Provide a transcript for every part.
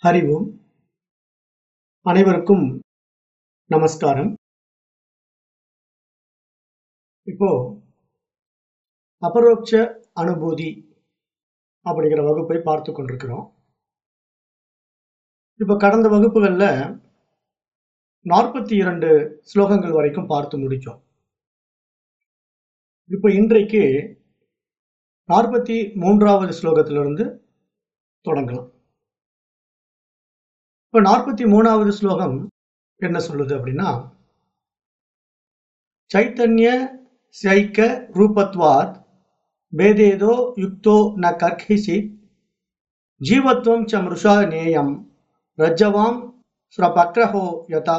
ஹரி ஓம் அனைவருக்கும் நமஸ்காரம் இப்போ அபரோக்ஷ அனுபூதி அப்படிங்கிற வகுப்பை பார்த்து கொண்டிருக்கிறோம் இப்போ கடந்த வகுப்புகளில் நாற்பத்தி இரண்டு ஸ்லோகங்கள் வரைக்கும் பார்த்து முடிச்சோம் இப்போ இன்றைக்கு நாற்பத்தி மூன்றாவது ஸ்லோகத்திலிருந்து தொடங்கலாம் இப்ப நாற்பத்தி மூணாவது ஸ்லோகம் என்ன சொல்லுது அப்படின்னா சைத்தன்ய சைக்க ரூபத்வாத் பேதேதோ யுக்தோ ந கர்ஹிசித் ஜீவத்வம் ச மிருஷா நேயம் ரஜ்ஜவாம் ஸ்ரபக்ரஹோ யதா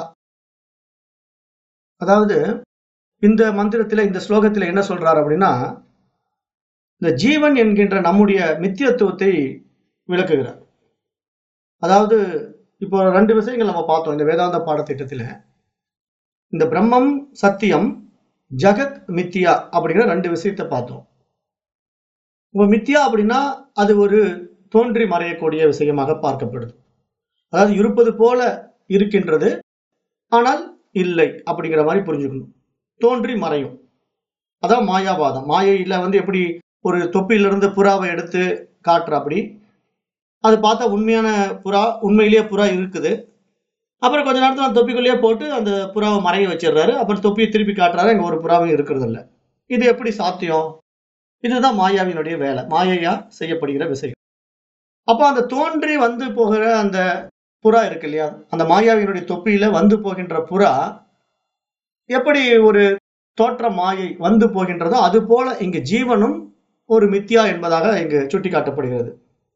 அதாவது இந்த மந்திரத்துல இந்த ஸ்லோகத்துல என்ன சொல்றாரு அப்படின்னா இந்த ஜீவன் என்கின்ற நம்முடைய மித்தியத்துவத்தை விளக்குகிறார் அதாவது இப்போ ரெண்டு விஷயங்கள் நம்ம பார்த்தோம் இந்த வேதாந்த பாடத்திட்டத்தில் இந்த பிரம்மம் சத்தியம் ஜகத் மித்தியா அப்படிங்கிற ரெண்டு விஷயத்தை பார்த்தோம் இப்போ மித்தியா அப்படின்னா அது ஒரு தோன்றி மறையக்கூடிய விஷயமாக பார்க்கப்படுது அதாவது இருப்பது போல இருக்கின்றது ஆனால் இல்லை அப்படிங்கிற மாதிரி புரிஞ்சுக்கணும் தோன்றி மறையும் அதான் மாயாவாதம் மாயையில வந்து எப்படி ஒரு தொப்பியிலிருந்து புறாவை எடுத்து காட்டுற அப்படி அது பார்த்தா உண்மையான புறா உண்மையிலேயே புறா இருக்குது அப்புறம் கொஞ்ச நேரத்தில் அந்த தொப்பிக்குள்ளேயே போட்டு அந்த புறாவை மறைய வச்சிடுறாரு அப்புறம் தொப்பியை திருப்பி காட்டுறாரு அங்கே ஒரு புறாவும் இருக்கிறது இல்லை இது எப்படி சாத்தியம் இதுதான் மாயாவினுடைய வேலை மாயையா செய்யப்படுகிற விஷயம் அப்போ அந்த தோன்றி வந்து போகிற அந்த புறா இருக்கு இல்லையா அந்த மாயாவினுடைய தொப்பியில வந்து போகின்ற புறா எப்படி ஒரு தோற்ற மாயை வந்து போகின்றதோ அது போல இங்கு ஜீவனும் ஒரு மித்தியா என்பதாக இங்கு சுட்டிக்காட்டப்படுகிறது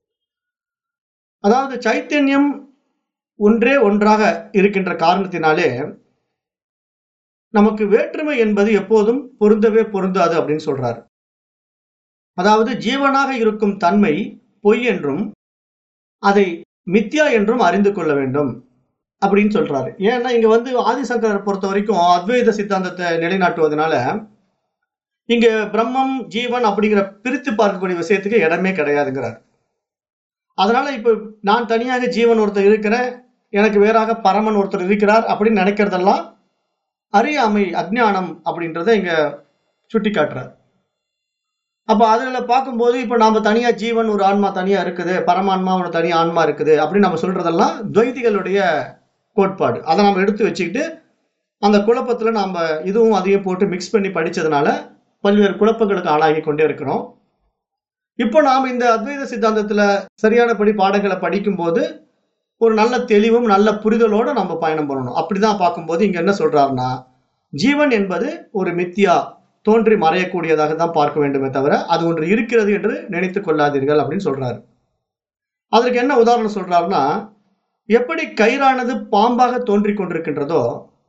அதாவது சைத்தன்யம் ஒன்றே ஒன்றாக இருக்கின்ற காரணத்தினாலே நமக்கு வேற்றுமை என்பது எப்போதும் பொருந்தவே பொருந்தாது அப்படின்னு சொல்றாரு அதாவது ஜீவனாக இருக்கும் தன்மை பொய் என்றும் அதை மித்யா என்றும் அறிந்து கொள்ள வேண்டும் அப்படின்னு சொல்றாரு ஏன்னா இங்க வந்து ஆதிசங்கரை பொறுத்த வரைக்கும் அத்வைத சித்தாந்தத்தை நிலைநாட்டுவதனால இங்க பிரம்மம் ஜீவன் அப்படிங்கிற பிரித்து பார்க்கக்கூடிய விஷயத்துக்கு இடமே கிடையாதுங்கிறார் அதனால இப்ப நான் தனியாக ஜீவன் ஒருத்தர் இருக்கிறேன் எனக்கு வேறாக பரமன் ஒருத்தர் இருக்கிறார் அப்படின்னு நினைக்கிறதெல்லாம் அறியாமை அஜ்ஞானம் அப்படின்றத இங்க சுட்டி காட்டுறார் அப்ப அதுல பார்க்கும்போது இப்ப நாம தனியா ஜீவன் ஒரு ஆன்மா தனியா இருக்குது பரமான்மா ஒரு தனி ஆன்மா இருக்குது அப்படின்னு நம்ம சொல்றதெல்லாம் துவைதிகளுடைய கோட்பாடு அதை நம்ம எடுத்து வச்சுக்கிட்டு அந்த குழப்பத்துல நாம இதுவும் அதையும் போட்டு மிக்ஸ் பண்ணி படிச்சதுனால பல்வேறு குழப்பங்களுக்கு ஆளாகி கொண்டே இருக்கிறோம் இப்போ நாம் இந்த அத்வைத சித்தாந்தத்துல சரியானபடி பாடங்களை படிக்கும்போது ஒரு நல்ல தெளிவும் நல்ல புரிதலோட நம்ம பயணம் பண்ணணும் அப்படிதான் பார்க்கும்போது இங்க என்ன சொல்றாருன்னா ஜீவன் என்பது ஒரு மித்தியா தோன்றி மறையக்கூடியதாக தான் பார்க்க வேண்டுமே தவிர அது ஒன்று இருக்கிறது என்று நினைத்து கொள்ளாதீர்கள் அப்படின்னு சொல்றாரு அதற்கு என்ன உதாரணம் சொல்றாருன்னா எப்படி கயிறானது பாம்பாக தோன்றி கொண்டிருக்கின்றதோ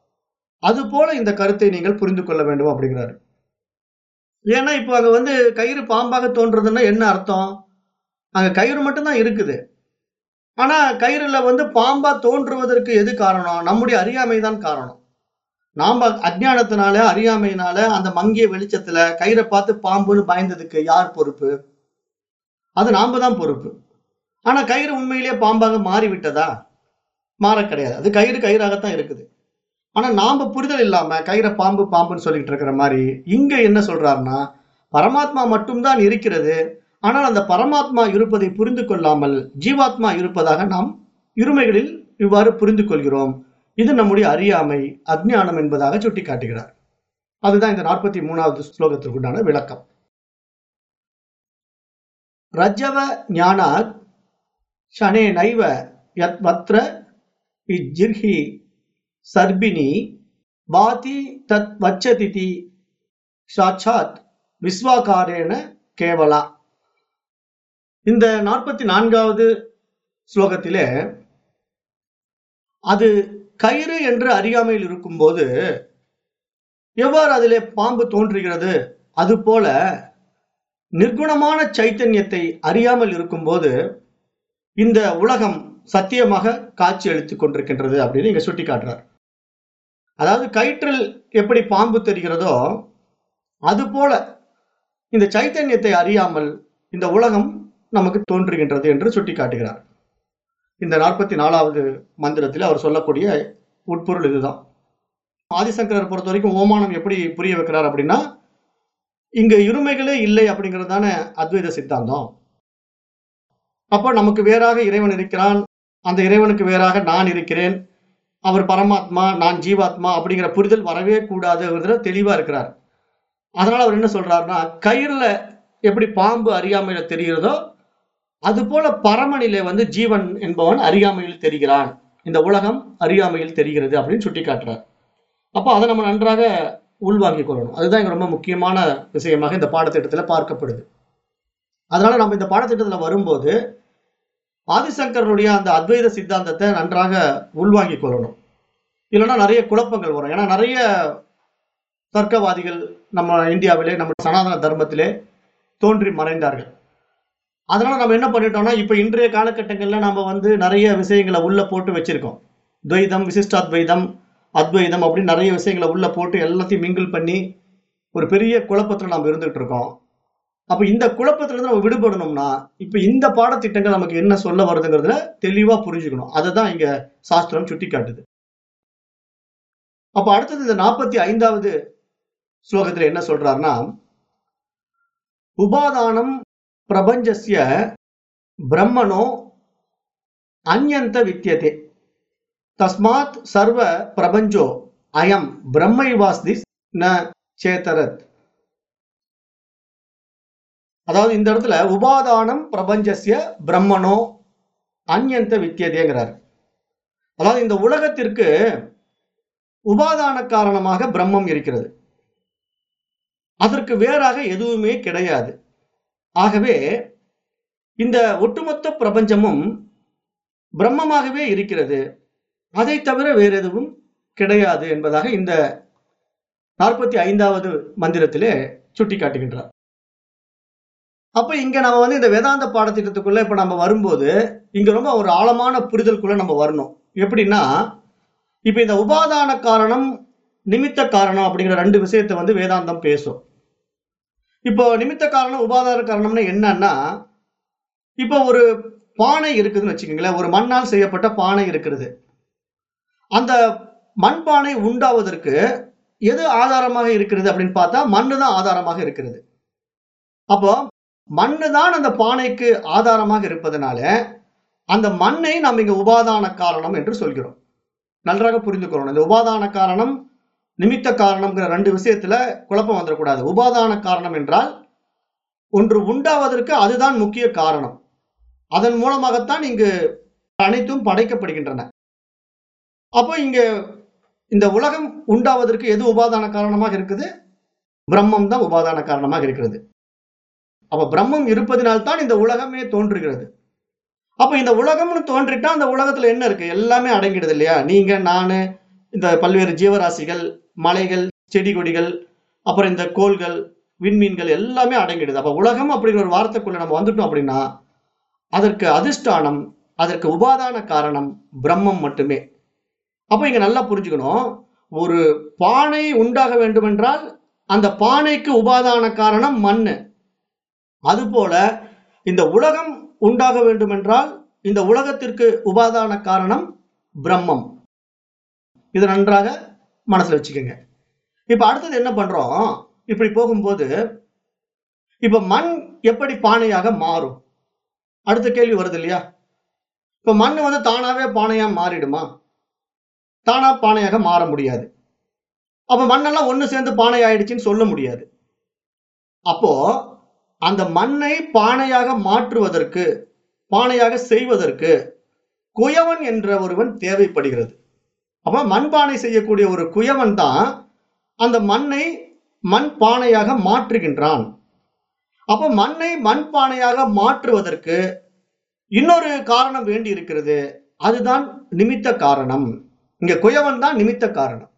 அது போல இந்த கருத்தை நீங்கள் புரிந்து கொள்ள வேண்டும் அப்படிங்கிறாரு ஏன்னா இப்போ அங்க வந்து கயிறு பாம்பாக தோன்றதுன்னா என்ன அர்த்தம் அங்க கயிறு மட்டும்தான் இருக்குது ஆனா கயிறுல வந்து பாம்பா தோன்றுவதற்கு எது காரணம் நம்முடைய அறியாமை தான் காரணம் நாம அஜ்ஞானத்தினால அறியாமையினால அந்த மங்கிய வெளிச்சத்துல கயிறை பார்த்து பாம்புன்னு பயந்ததுக்கு யார் பொறுப்பு அது நாம தான் பொறுப்பு ஆனா கயிறு உண்மையிலேயே பாம்பாக மாறி விட்டதா மாற கிடையாது அது கயிறு கயிறாகத்தான் இருக்குது ஆனா நாம புரிதல் இல்லாம கயிறை பாம்பு பாம்புன்னு சொல்லிட்டு இருக்கிற மாதிரி இங்க என்ன சொல்றாருன்னா பரமாத்மா மட்டும்தான் இருக்கிறது ஆனால் அந்த பரமாத்மா இருப்பதை புரிந்து கொள்ளாமல் ஜீவாத்மா இருப்பதாக நாம் இருமைகளில் இவ்வாறு புரிந்து கொள்கிறோம் இது நம்முடைய அறியாமை அஜ்ஞானம் என்பதாக சுட்டி காட்டுகிறார் அதுதான் இந்த நாற்பத்தி மூணாவது ஸ்லோகத்திற்குண்டான விளக்கம் ரஜவ ஞானாத் ஷனே நைவ யத் வத்ர இஜ்ஜிர்ஹி சர்பினி பாதி தத் வச்சதிதி சாட்சாத் விஸ்வாகாரேன கேவலா இந்த நாற்பத்தி நான்காவது ஸ்லோகத்திலே அது கயிறு என்று அறியாமையில் இருக்கும்போது எவ்வாறு அதிலே பாம்பு தோன்றுகிறது அது போல நிர்குணமான சைத்தன்யத்தை அறியாமல் இருக்கும்போது இந்த உலகம் சத்தியமாக காட்சி அளித்துக் கொண்டிருக்கின்றது அப்படின்னு இங்க சுட்டி காட்டுறார் அதாவது கயிற்றில் எப்படி பாம்பு தெரிகிறதோ அது போல இந்த சைத்தன்யத்தை அறியாமல் இந்த உலகம் நமக்கு தோன்றுகின்றது என்று சுட்டி காட்டுகிறார் இந்த நாற்பத்தி நாலாவது மந்திரத்தில் அவர் சொல்லக்கூடிய உட்பொருள் இதுதான் ஆதிசங்கரர் பொறுத்த வரைக்கும் ஓமானம் எப்படி புரிய வைக்கிறார் அப்படின்னா இங்க இருமைகளே இல்லை அப்படிங்கிறது தானே அத்வைத சித்தாந்தம் அப்போ நமக்கு வேறாக இறைவன் இருக்கிறான் அந்த இறைவனுக்கு வேறாக நான் இருக்கிறேன் அவர் பரமாத்மா நான் ஜீவாத்மா அப்படிங்கிற புரிதல் வரவே கூடாதுங்கிறதுல தெளிவா இருக்கிறார் அதனால அவர் என்ன சொல்றாருன்னா கயிறுல எப்படி பாம்பு அறியாமையில தெரிகிறதோ அது போல பரமனிலே வந்து ஜீவன் என்பவன் அறியாமையில் தெரிகிறான் இந்த உலகம் அறியாமையில் தெரிகிறது அப்படின்னு சுட்டி காட்டுறார் அப்போ அதை நம்ம நன்றாக உள்வாங்கிக் கொள்ளணும் அதுதான் இங்க ரொம்ப முக்கியமான விஷயமாக இந்த பாடத்திட்டத்துல பார்க்கப்படுது அதனால நம்ம இந்த பாடத்திட்டத்துல வரும்போது ஆதிசங்கரனுடைய அந்த அத்வைத சித்தாந்தத்தை நன்றாக உள்வாங்கிக் கொள்ளணும் இல்லைன்னா நிறைய குழப்பங்கள் வரும் ஏன்னா நிறைய தர்க்கவாதிகள் நம்ம இந்தியாவிலே நம்ம சனாதன தர்மத்திலே தோன்றி மறைந்தார்கள் அதனால நம்ம என்ன பண்ணிட்டோம்னா இப்ப இன்றைய காலகட்டங்கள்ல நம்ம வந்து நிறைய விஷயங்களை உள்ள போட்டு வச்சிருக்கோம் துவைதம் விசிஷ்டாத்வைதம் அத்வைதம் அப்படின்னு நிறைய விஷயங்களை உள்ள போட்டு எல்லாத்தையும் மிங்கிள் பண்ணி ஒரு பெரிய குழப்பத்துல நம்ம இருந்துகிட்டு இருக்கோம் அப்ப இந்த குழப்பத்துல இருந்து நம்ம விடுபடணும்னா இப்ப இந்த பாடத்திட்டங்கள் நமக்கு என்ன சொல்ல வருதுங்கிறதுல தெளிவா புரிஞ்சுக்கணும் அதை தான் இங்க சாஸ்திரம் சுட்டி காட்டுது அப்ப அடுத்தது இந்த நாற்பத்தி ஐந்தாவது ஸ்லோகத்துல என்ன சொல்றாருன்னா உபாதானம் பிரபஞ்சஸ்ய பிரம்மணோ அந்யந்த வித்தியதே தஸ்மாத் சர்வ பிரபஞ்சோ அயம் பிரம்மைவாஸ்தி ந சேதரத் அதாவது இந்த இடத்துல உபாதானம் பிரபஞ்சஸ்ய பிரம்மனோ அந்யந்த வித்தியதேங்கிறார் அதாவது இந்த உலகத்திற்கு உபாதான காரணமாக பிரம்மம் இருக்கிறது அதற்கு வேறாக எதுவுமே கிடையாது ஆகவே இந்த ஒட்டுமொத்த பிரபஞ்சமும் பிரம்மமாகவே இருக்கிறது அதை தவிர வேறு எதுவும் கிடையாது என்பதாக இந்த நாற்பத்தி ஐந்தாவது மந்திரத்திலே சுட்டி காட்டுகின்றார் அப்ப இங்க நம்ம வந்து இந்த வேதாந்த பாடத்திட்டத்துக்குள்ள இப்ப நம்ம வரும்போது இங்க ரொம்ப ஒரு ஆழமான புரிதலுக்குள்ள நம்ம வரணும் எப்படின்னா இப்ப இந்த உபாதான காரணம் நிமித்த காரணம் அப்படிங்கிற ரெண்டு விஷயத்தை வந்து வேதாந்தம் பேசும் இப்போ நிமித்த காரணம் உபாதான காரணம்னா என்னன்னா இப்போ ஒரு பானை இருக்குதுன்னு வச்சுக்கோங்களேன் ஒரு மண்ணால் செய்யப்பட்ட பானை இருக்கிறது அந்த மண்பானை உண்டாவதற்கு எது ஆதாரமாக இருக்கிறது அப்படின்னு பார்த்தா மண்ணு தான் ஆதாரமாக இருக்கிறது அப்போ மண்ணு தான் அந்த பானைக்கு ஆதாரமாக இருப்பதனால அந்த மண்ணை நாம் இங்க உபாதான காரணம் என்று சொல்கிறோம் நன்றாக புரிந்துக்கிறோம் இந்த உபாதான காரணம் நிமித்த காரணம்ங்கிற ரெண்டு விஷயத்துல குழப்பம் வந்துடக்கூடாது உபாதான காரணம் என்றால் ஒன்று உண்டாவதற்கு அதுதான் முக்கிய காரணம் அதன் மூலமாகத்தான் இங்கு அனைத்தும் படைக்கப்படுகின்றன அப்போ இங்க இந்த உலகம் உண்டாவதற்கு எது உபாதான காரணமாக இருக்குது பிரம்மம் தான் உபாதான காரணமாக இருக்கிறது அப்ப பிரம்மம் இருப்பதினால்தான் இந்த உலகமே தோன்றுகிறது அப்ப இந்த உலகம்னு தோன்றிட்டா அந்த உலகத்துல என்ன இருக்கு எல்லாமே அடங்கிடுது இல்லையா நீங்க நானு இந்த பல்வேறு ஜீவராசிகள் மலைகள் செடி கொடிகள் அப்புறம் இந்த கோள்கள் விண்மீன்கள் எல்லாமே அடங்கிடுது அப்ப உலகம் அப்படிங்கிற ஒரு வார்த்தைக்குள்ள நம்ம வந்துட்டோம் அப்படின்னா அதற்கு அதிஷ்டானம் அதற்கு உபாதான காரணம் பிரம்மம் மட்டுமே அப்ப இங்க நல்லா புரிஞ்சுக்கணும் ஒரு பானை உண்டாக வேண்டுமென்றால் அந்த பானைக்கு உபாதான காரணம் மண்ணு அதுபோல இந்த உலகம் உண்டாக வேண்டுமென்றால் இந்த உலகத்திற்கு உபாதான காரணம் பிரம்மம் இது நன்றாக மனசுல வச்சுக்கோங்க இப்ப அடுத்தது என்ன பண்றோம் இப்படி போகும்போது இப்ப மண் எப்படி பானையாக மாறும் அடுத்த கேள்வி வருது இல்லையா இப்ப மண் வந்து தானாவே பானையா மாறிடுமா தானா பானையாக மாற முடியாது அப்ப மண்ணெல்லாம் ஒண்ணு சேர்ந்து பானை ஆயிடுச்சுன்னு சொல்ல முடியாது அப்போ அந்த மண்ணை பானையாக மாற்றுவதற்கு பானையாக செய்வதற்கு குயவன் என்ற ஒருவன் தேவைப்படுகிறது அப்ப மண்பானை செய்யக்கூடிய ஒரு குயவன் தான் அந்த மண்ணை மண் பானையாக மாற்றுகின்றான் அப்ப மண்ணை மண் பானையாக மாற்றுவதற்கு இன்னொரு காரணம் வேண்டி இருக்கிறது அதுதான் நிமித்த காரணம் இங்க குயவன் தான் நிமித்த காரணம்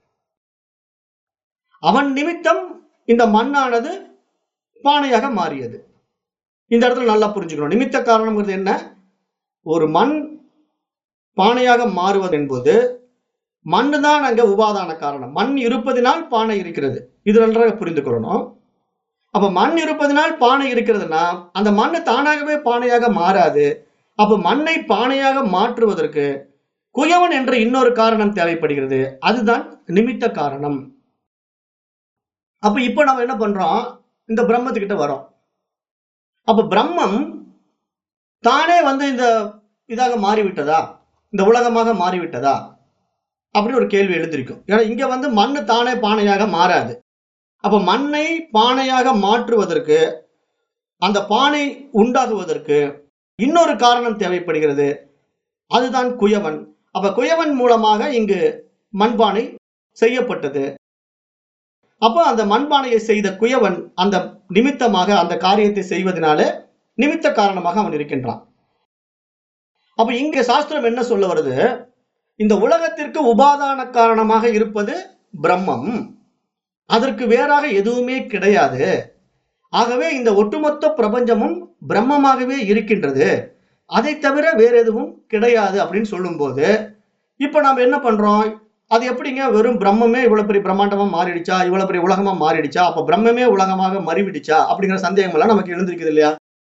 அவன் நிமித்தம் இந்த மண்ணானது பானையாக மாறியது இந்த இடத்துல நல்லா புரிஞ்சுக்கணும் நிமித்த காரணம்ங்கிறது என்ன ஒரு மண் பானையாக மாறுவது என்பது மண்ணு தான் அங்க உபாதான காரணம் மண் இருப்பதினால் பானை இருக்கிறது இது நன்றாக புரிந்து கொள்ளணும் அப்ப மண் இருப்பதினால் பானை இருக்கிறதுனா அந்த மண் தானாகவே பானையாக மாறாது அப்ப மண்ணை பானையாக மாற்றுவதற்கு குயவன் என்ற இன்னொரு காரணம் தேவைப்படுகிறது அதுதான் நிமித்த காரணம் அப்ப இப்ப நம்ம என்ன பண்றோம் இந்த பிரம்மத்துக்கிட்ட வரோம் அப்ப பிரம்மம் தானே வந்து இந்த இதாக மாறிவிட்டதா இந்த உலகமாக மாறிவிட்டதா அப்படி ஒரு கேள்வி எழுந்திருக்கும் ஏன்னா இங்க வந்து மண்ணு தானே பானையாக மாறாது அப்ப மண்ணை பானையாக மாற்றுவதற்கு அந்த பானை உண்டாகுவதற்கு இன்னொரு காரணம் தேவைப்படுகிறது அதுதான் குயவன் அப்ப குயவன் மூலமாக இங்கு மண்பானை செய்யப்பட்டது அப்போ அந்த மண்பானையை செய்த குயவன் அந்த நிமித்தமாக அந்த காரியத்தை செய்வதனால நிமித்த காரணமாக அவன் இருக்கின்றான் அப்ப இங்க சாஸ்திரம் என்ன சொல்ல வருது இந்த உலகத்திற்கு உபாதான காரணமாக இருப்பது பிரம்மம் அதற்கு வேறாக எதுவுமே கிடையாது ஆகவே இந்த ஒட்டுமொத்த பிரபஞ்சமும் பிரம்மமாகவே இருக்கின்றது அதை தவிர வேற எதுவும் கிடையாது அப்படின்னு சொல்லும்போது இப்ப நாம என்ன பண்றோம் அது எப்படிங்க வெறும் பிரம்மமே இவ்வளவு பெரிய பிரம்மாண்டமா மாறிடுச்சா இவ்வளவு பெரிய உலகமா மாறிடுச்சா அப்ப பிரம்மமே உலகமாக மறிவிடுச்சா அப்படிங்கிற சந்தேகம் எல்லாம் நமக்கு எழுந்திருக்குது இல்லையா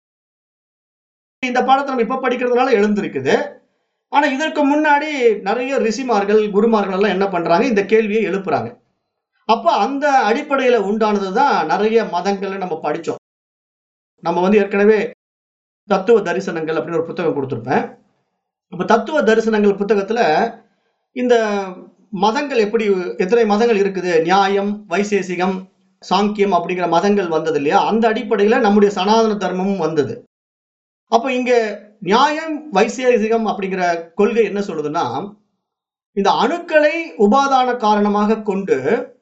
இந்த பாடத்தை நம்ம இப்ப படிக்கிறதுனால எழுந்திருக்குது ஆனா இதற்கு முன்னாடி நிறைய ரிஷிமார்கள் குருமார்கள் எல்லாம் என்ன பண்றாங்க இந்த கேள்வியை எழுப்புறாங்க அப்ப அந்த அடிப்படையில உண்டானதுதான் நிறைய மதங்கள் நம்ம படிச்சோம் நம்ம வந்து ஏற்கனவே தத்துவ தரிசனங்கள் அப்படின்னு ஒரு புத்தகம் கொடுத்துருப்பேன் அப்ப தத்துவ தரிசனங்கள் புத்தகத்துல இந்த மதங்கள் எப்படி எத்தனை மதங்கள் இருக்குது நியாயம் வைசேசிகம் சாங்கியம் அப்படிங்கிற மதங்கள் வந்தது இல்லையா அந்த அடிப்படையில நம்முடைய சனாதன தர்மமும் வந்தது அப்ப இங்க நியாயம் வைசேசிகம் அப்படிங்கிற கொள்கை என்ன சொல்லுதுன்னா இந்த அணுக்களை உபாதான காரணமாக கொண்டு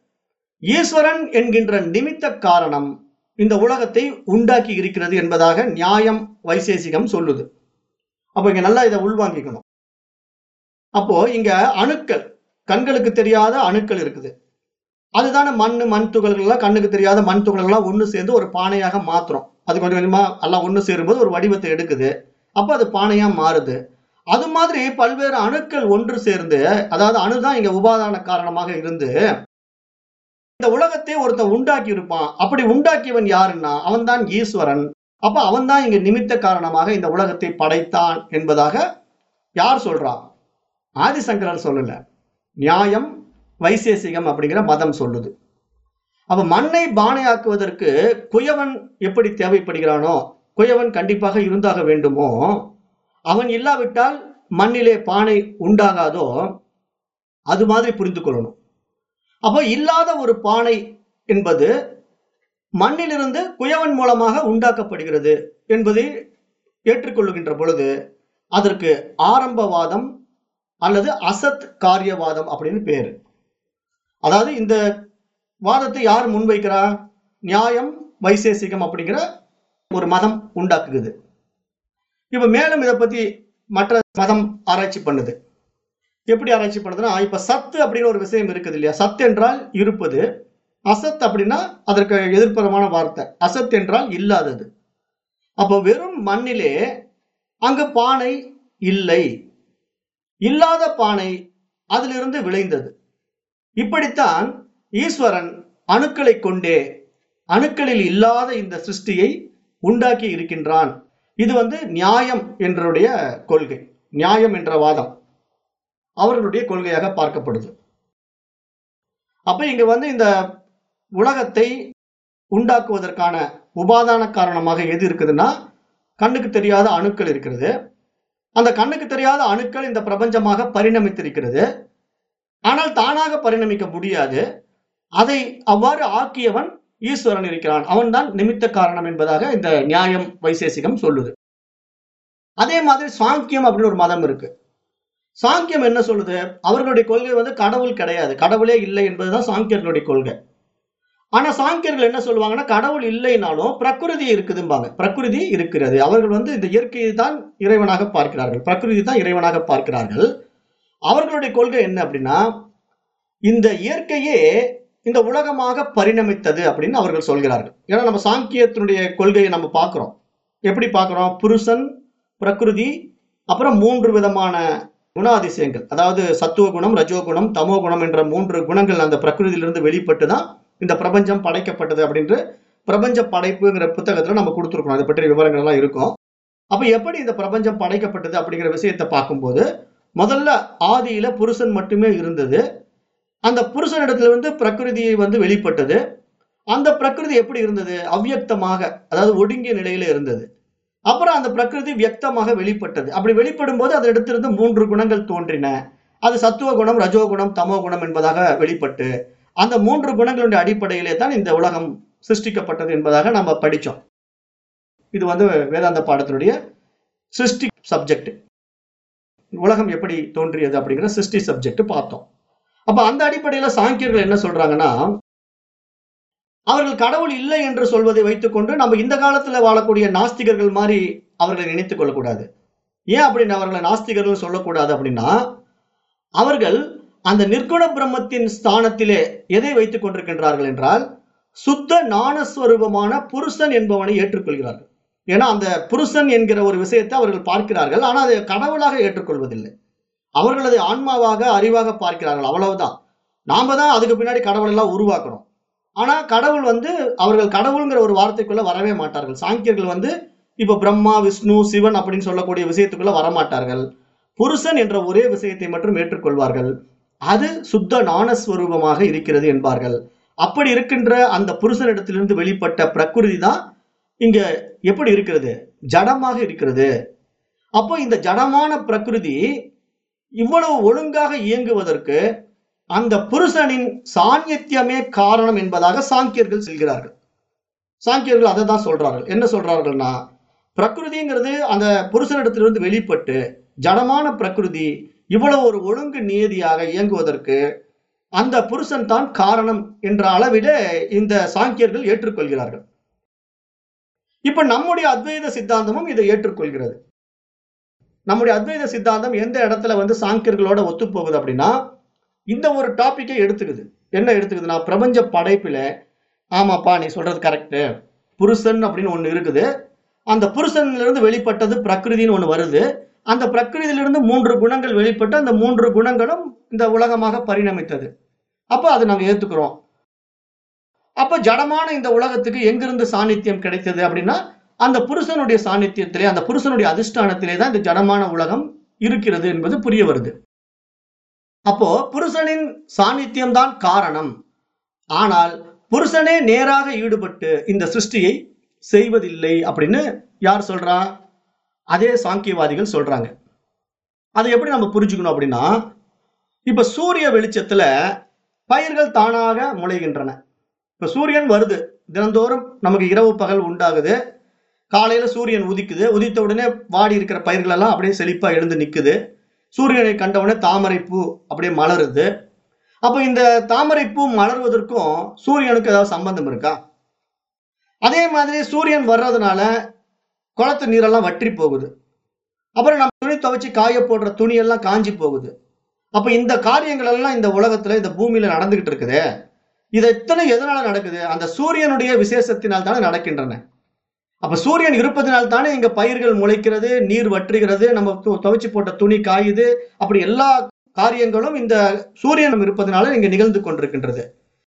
ஈஸ்வரன் என்கின்ற நிமித்த காரணம் இந்த உலகத்தை உண்டாக்கி இருக்கிறது என்பதாக நியாயம் வைசேசிகம் சொல்லுது அப்ப இங்க நல்லா இதை உள்வாங்கிக்கணும் அப்போ இங்க அணுக்கள் கண்களுக்கு தெரியாத அணுக்கள் இருக்குது அதுதானே மண் மண் துகள்கள் எல்லாம் கண்ணுக்கு தெரியாத மண் துகள்கள் எல்லாம் ஒண்ணு சேர்ந்து ஒரு பானையாக மாத்துறோம் அது கொஞ்சம் கொஞ்சமா எல்லாம் ஒண்ணு சேரும்போது ஒரு வடிவத்தை எடுக்குது அப்ப அது பானையா மாறுது அது மாதிரி பல்வேறு அணுக்கள் ஒன்று சேர்ந்து அதாவது அணுதான் இங்க உபாதான காரணமாக இருந்து இந்த உலகத்தை ஒருத்தன் உண்டாக்கி இருப்பான் அப்படி உண்டாக்கியவன் யாருன்னா அவன்தான் ஈஸ்வரன் அப்ப அவன்தான் இங்க நிமித்த காரணமாக இந்த உலகத்தை படைத்தான் என்பதாக யார் சொல்றா ஆதிசங்கரர் சொல்லல நியாயம் வைசேசிகம் அப்படிங்கிற மதம் சொல்லுது அப்ப மண்ணை பானையாக்குவதற்கு குயவன் எப்படி தேவைப்படுகிறானோ குயவன் கண்டிப்பாக இருந்தாக வேண்டுமோ அவன் இல்லாவிட்டால் மண்ணிலே பானை உண்டாகாதோ அது மாதிரி புரிந்து கொள்ளணும் அப்போ இல்லாத ஒரு பானை என்பது மண்ணிலிருந்து குயவன் மூலமாக உண்டாக்கப்படுகிறது என்பதை ஏற்றுக்கொள்ளுகின்ற பொழுது அதற்கு ஆரம்பவாதம் அல்லது அசத் காரியவாதம் அப்படின்னு பேரு அதாவது இந்த வாதத்தை யார் முன்வைக்கிறா நியாயம் வைசேசிகம் அப்படிங்கிற ஒரு மதம் உண்டாக்குகிறது இப்ப மேலும் இதை பத்தி மற்ற மதம் ஆராய்ச்சி பண்ணுது எப்படி ஆராய்ச்சி பண்ணுதுன்னா இப்ப சத்து அப்படின்னு ஒரு விஷயம் இருக்குது இல்லையா சத் என்றால் இருப்பது அசத் அப்படின்னா அதற்கு எதிர்ப்புறமான வார்த்தை அசத் என்றால் இல்லாதது அப்போ வெறும் மண்ணிலே அங்கு பானை இல்லை இல்லாத பானை அதிலிருந்து விளைந்தது இப்படித்தான் ஈஸ்வரன் அணுக்களை கொண்டே அணுக்களில் இல்லாத இந்த சிருஷ்டியை உண்டாக்கி இருக்கின்றான் இது வந்து நியாயம் என்றுடைய கொள்கை நியாயம் என்ற வாதம் அவர்களுடைய கொள்கையாக பார்க்கப்படுது அப்ப இங்க வந்து இந்த உலகத்தை உண்டாக்குவதற்கான உபாதான காரணமாக எது இருக்குதுன்னா கண்ணுக்கு தெரியாத அணுக்கள் இருக்கிறது அந்த கண்ணுக்கு தெரியாத அணுக்கள் இந்த பிரபஞ்சமாக பரிணமித்திருக்கிறது ஆனால் தானாக பரிணமிக்க முடியாது அதை அவ்வாறு ஆக்கியவன் ஈஸ்வரன் இருக்கிறான் அவன்தான் நிமித்த காரணம் என்பதாக இந்த நியாயம் வைசேசிகம் சொல்லுது அதே மாதிரி சாங்கியம் அப்படின்னு ஒரு மதம் இருக்கு சாங்கியம் என்ன சொல்லுது அவர்களுடைய கொள்கை வந்து கடவுள் கிடையாது கடவுளே இல்லை என்பதுதான் சாங்கியர்களுடைய கொள்கை ஆனா சாங்கியர்கள் என்ன சொல்லுவாங்கன்னா கடவுள் இல்லைனாலும் பிரகிருதி இருக்குதும்பாங்க பிரகிருதி இருக்கிறது அவர்கள் வந்து இந்த இயற்கையை தான் இறைவனாக பார்க்கிறார்கள் பிரகிருதி தான் இறைவனாக பார்க்கிறார்கள் அவர்களுடைய கொள்கை என்ன அப்படின்னா இந்த இயற்கையே இந்த உலகமாக பரிணமித்தது அப்படின்னு அவர்கள் சொல்கிறார்கள் ஏன்னா நம்ம சாங்கியத்தினுடைய கொள்கையை நம்ம பார்க்கிறோம் எப்படி பார்க்கிறோம் புருஷன் பிரகிருதி அப்புறம் மூன்று விதமான குணாதிசயங்கள் அதாவது சத்துவ குணம் ரஜோ குணம் தமோ குணம் என்ற மூன்று குணங்கள் அந்த பிரகிருதியிலிருந்து வெளிப்பட்டு தான் இந்த பிரபஞ்சம் படைக்கப்பட்டது அப்படின்று பிரபஞ்ச படைப்புங்கிற புத்தகத்துல நம்ம கொடுத்துருக்கோம் அதை பற்றிய விவரங்கள் எல்லாம் இருக்கும் அப்ப எப்படி இந்த பிரபஞ்சம் படைக்கப்பட்டது அப்படிங்கிற விஷயத்தை பார்க்கும்போது முதல்ல ஆதியில புருஷன் மட்டுமே இருந்தது அந்த புருஷனிடத்துல வந்து பிரகிருதியை வந்து வெளிப்பட்டது அந்த பிரகிருதி எப்படி இருந்தது அவ்வியக்தமாக அதாவது ஒடுங்கிய நிலையில இருந்தது அப்புறம் அந்த பிரகிருதி வியக்தமாக வெளிப்பட்டது அப்படி வெளிப்படும் போது அதனிடத்திலிருந்து மூன்று குணங்கள் தோன்றின அது சத்துவ குணம் ரஜோ குணம் தமோ குணம் என்பதாக வெளிப்பட்டு அந்த மூன்று குணங்களுடைய அடிப்படையிலே தான் இந்த உலகம் சிருஷ்டிக்கப்பட்டது என்பதாக நம்ம படிச்சோம் இது வந்து வேதாந்த பாடத்தினுடைய சிருஷ்டி சப்ஜெக்ட் உலகம் எப்படி தோன்றியது அப்படிங்கிற சிருஷ்டி சப்ஜெக்ட் பார்த்தோம் அப்ப அந்த அடிப்படையில சாங்கியர்கள் என்ன சொல்றாங்கன்னா அவர்கள் கடவுள் இல்லை என்று சொல்வதை வைத்துக்கொண்டு நம்ம இந்த காலத்துல வாழக்கூடிய நாஸ்திகர்கள் மாதிரி அவர்களை நினைத்துக் கொள்ளக்கூடாது ஏன் அப்படின்னு அவர்களை நாஸ்திகர்கள் சொல்லக்கூடாது அப்படின்னா அவர்கள் அந்த நிர்குண பிரம்மத்தின் ஸ்தானத்திலே எதை வைத்துக் கொண்டிருக்கின்றார்கள் என்றால் சுத்த ஞானஸ்வரூபமான புருஷன் என்பவனை ஏற்றுக்கொள்கிறார்கள் ஏன்னா அந்த புருஷன் என்கிற ஒரு விஷயத்தை அவர்கள் பார்க்கிறார்கள் ஆனால் அதை கடவுளாக ஏற்றுக்கொள்வதில்லை அவர்கள் அதை ஆன்மாவாக அறிவாக பார்க்கிறார்கள் அவ்வளவுதான் நாம தான் அதுக்கு பின்னாடி கடவுள் எல்லாம் உருவாக்குறோம் ஆனா கடவுள் வந்து அவர்கள் கடவுள்ங்கிற ஒரு வார்த்தைக்குள்ள வரவே மாட்டார்கள் சாங்கியர்கள் வந்து இப்ப பிரம்மா விஷ்ணு சிவன் அப்படின்னு சொல்லக்கூடிய விஷயத்துக்குள்ள வரமாட்டார்கள் புருஷன் என்ற ஒரே விஷயத்தை மட்டும் ஏற்றுக்கொள்வார்கள் அது சுத்த ஞானஸ்வரூபமாக இருக்கிறது என்பார்கள் அப்படி இருக்கின்ற அந்த புருஷனிடத்திலிருந்து வெளிப்பட்ட பிரகிருதி தான் இங்க எப்படி இருக்கிறது ஜடமாக இருக்கிறது அப்போ இந்த ஜடமான பிரகிருதி இவ்வளவு ஒழுங்காக இயங்குவதற்கு அந்த புருஷனின் சாநித்தியமே காரணம் என்பதாக சாங்கியர்கள் செல்கிறார்கள் சாங்கியர்கள் அதை தான் சொல்றார்கள் என்ன சொல்றார்கள்னா பிரகிருதிங்கிறது அந்த புருஷனிடத்திலிருந்து வெளிப்பட்டு ஜடமான பிரகிருதி இவ்வளவு ஒரு ஒழுங்கு நியதியாக இயங்குவதற்கு அந்த புருஷன் தான் காரணம் என்ற அளவிலே இந்த சாங்கியர்கள் ஏற்றுக்கொள்கிறார்கள் இப்ப நம்முடைய அத்வைத சித்தாந்தமும் இதை ஏற்றுக்கொள்கிறது நம்முடைய அத்வைத சித்தாந்தம் எந்த இடத்துல வந்து சாங்கியர்களோட ஒத்துப்போகுது அப்படின்னா இந்த ஒரு டாபிக்கை எடுத்துக்குது என்ன எடுத்துக்குதுன்னா பிரபஞ்ச படைப்புல ஆமாப்பா நீ சொல்றது கரெக்டு புருஷன் அப்படின்னு ஒண்ணு இருக்குது அந்த புருஷன்ல இருந்து வெளிப்பட்டது பிரகிருதின்னு ஒண்ணு வருது அந்த பிரகிருதியிலிருந்து மூன்று குணங்கள் வெளிப்பட்டு அந்த மூன்று குணங்களும் இந்த உலகமாக பரிணமித்தது அப்ப அதை நாங்க ஏத்துக்கிறோம் அப்ப ஜடமான இந்த உலகத்துக்கு எங்கிருந்து சாநித்தியம் கிடைத்தது அப்படின்னா அந்த புருஷனுடைய சாநித்தியத்திலே அந்த புருஷனுடைய அதிஷ்டானத்திலே தான் இந்த ஜடமான உலகம் இருக்கிறது என்பது புரிய வருது அப்போ புருஷனின் சாநித்தியம் தான் காரணம் ஆனால் புருஷனே நேராக ஈடுபட்டு இந்த சிருஷ்டியை செய்வதில்லை அப்படின்னு யார் சொல்றா அதே சாங்கியவாதிகள் சொல்றாங்க அதை எப்படி நம்ம புரிஞ்சுக்கணும் அப்படின்னா இப்ப சூரிய வெளிச்சத்துல பயிர்கள் தானாக முளைகின்றன இப்ப சூரியன் வருது தினந்தோறும் நமக்கு இரவு பகல் உண்டாகுது காலையில சூரியன் உதிக்குது உதித்த உடனே வாடி இருக்கிற பயிர்கள் எல்லாம் அப்படியே செழிப்பா எழுந்து நிக்குது சூரியனை கண்ட உடனே தாமரை பூ அப்படியே மலருது அப்ப இந்த தாமரை பூ மலர்வதற்கும் சூரியனுக்கு ஏதாவது சம்பந்தம் இருக்கா அதே மாதிரி சூரியன் வர்றதுனால குளத்து நீரெல்லாம் வற்றி போகுது அப்புறம் நம்ம துணி துவைச்சு காய போடுற துணியெல்லாம் காஞ்சி போகுது அப்ப இந்த காரியங்கள் எல்லாம் இந்த உலகத்துல இந்த பூமியில நடந்துகிட்டு இருக்குது இது எத்தனை எதனால நடக்குது அந்த சூரியனுடைய விசேஷத்தினால் தானே நடக்கின்றன அப்ப சூரியன் இருப்பதனால் தானே இங்க பயிர்கள் முளைக்கிறது நீர் வற்றுகிறது நம்ம து- துவைச்சு போட்ட துணி காயுது அப்படி எல்லா காரியங்களும் இந்த சூரியன் இருப்பதனால இங்க நிகழ்ந்து கொண்டிருக்கின்றது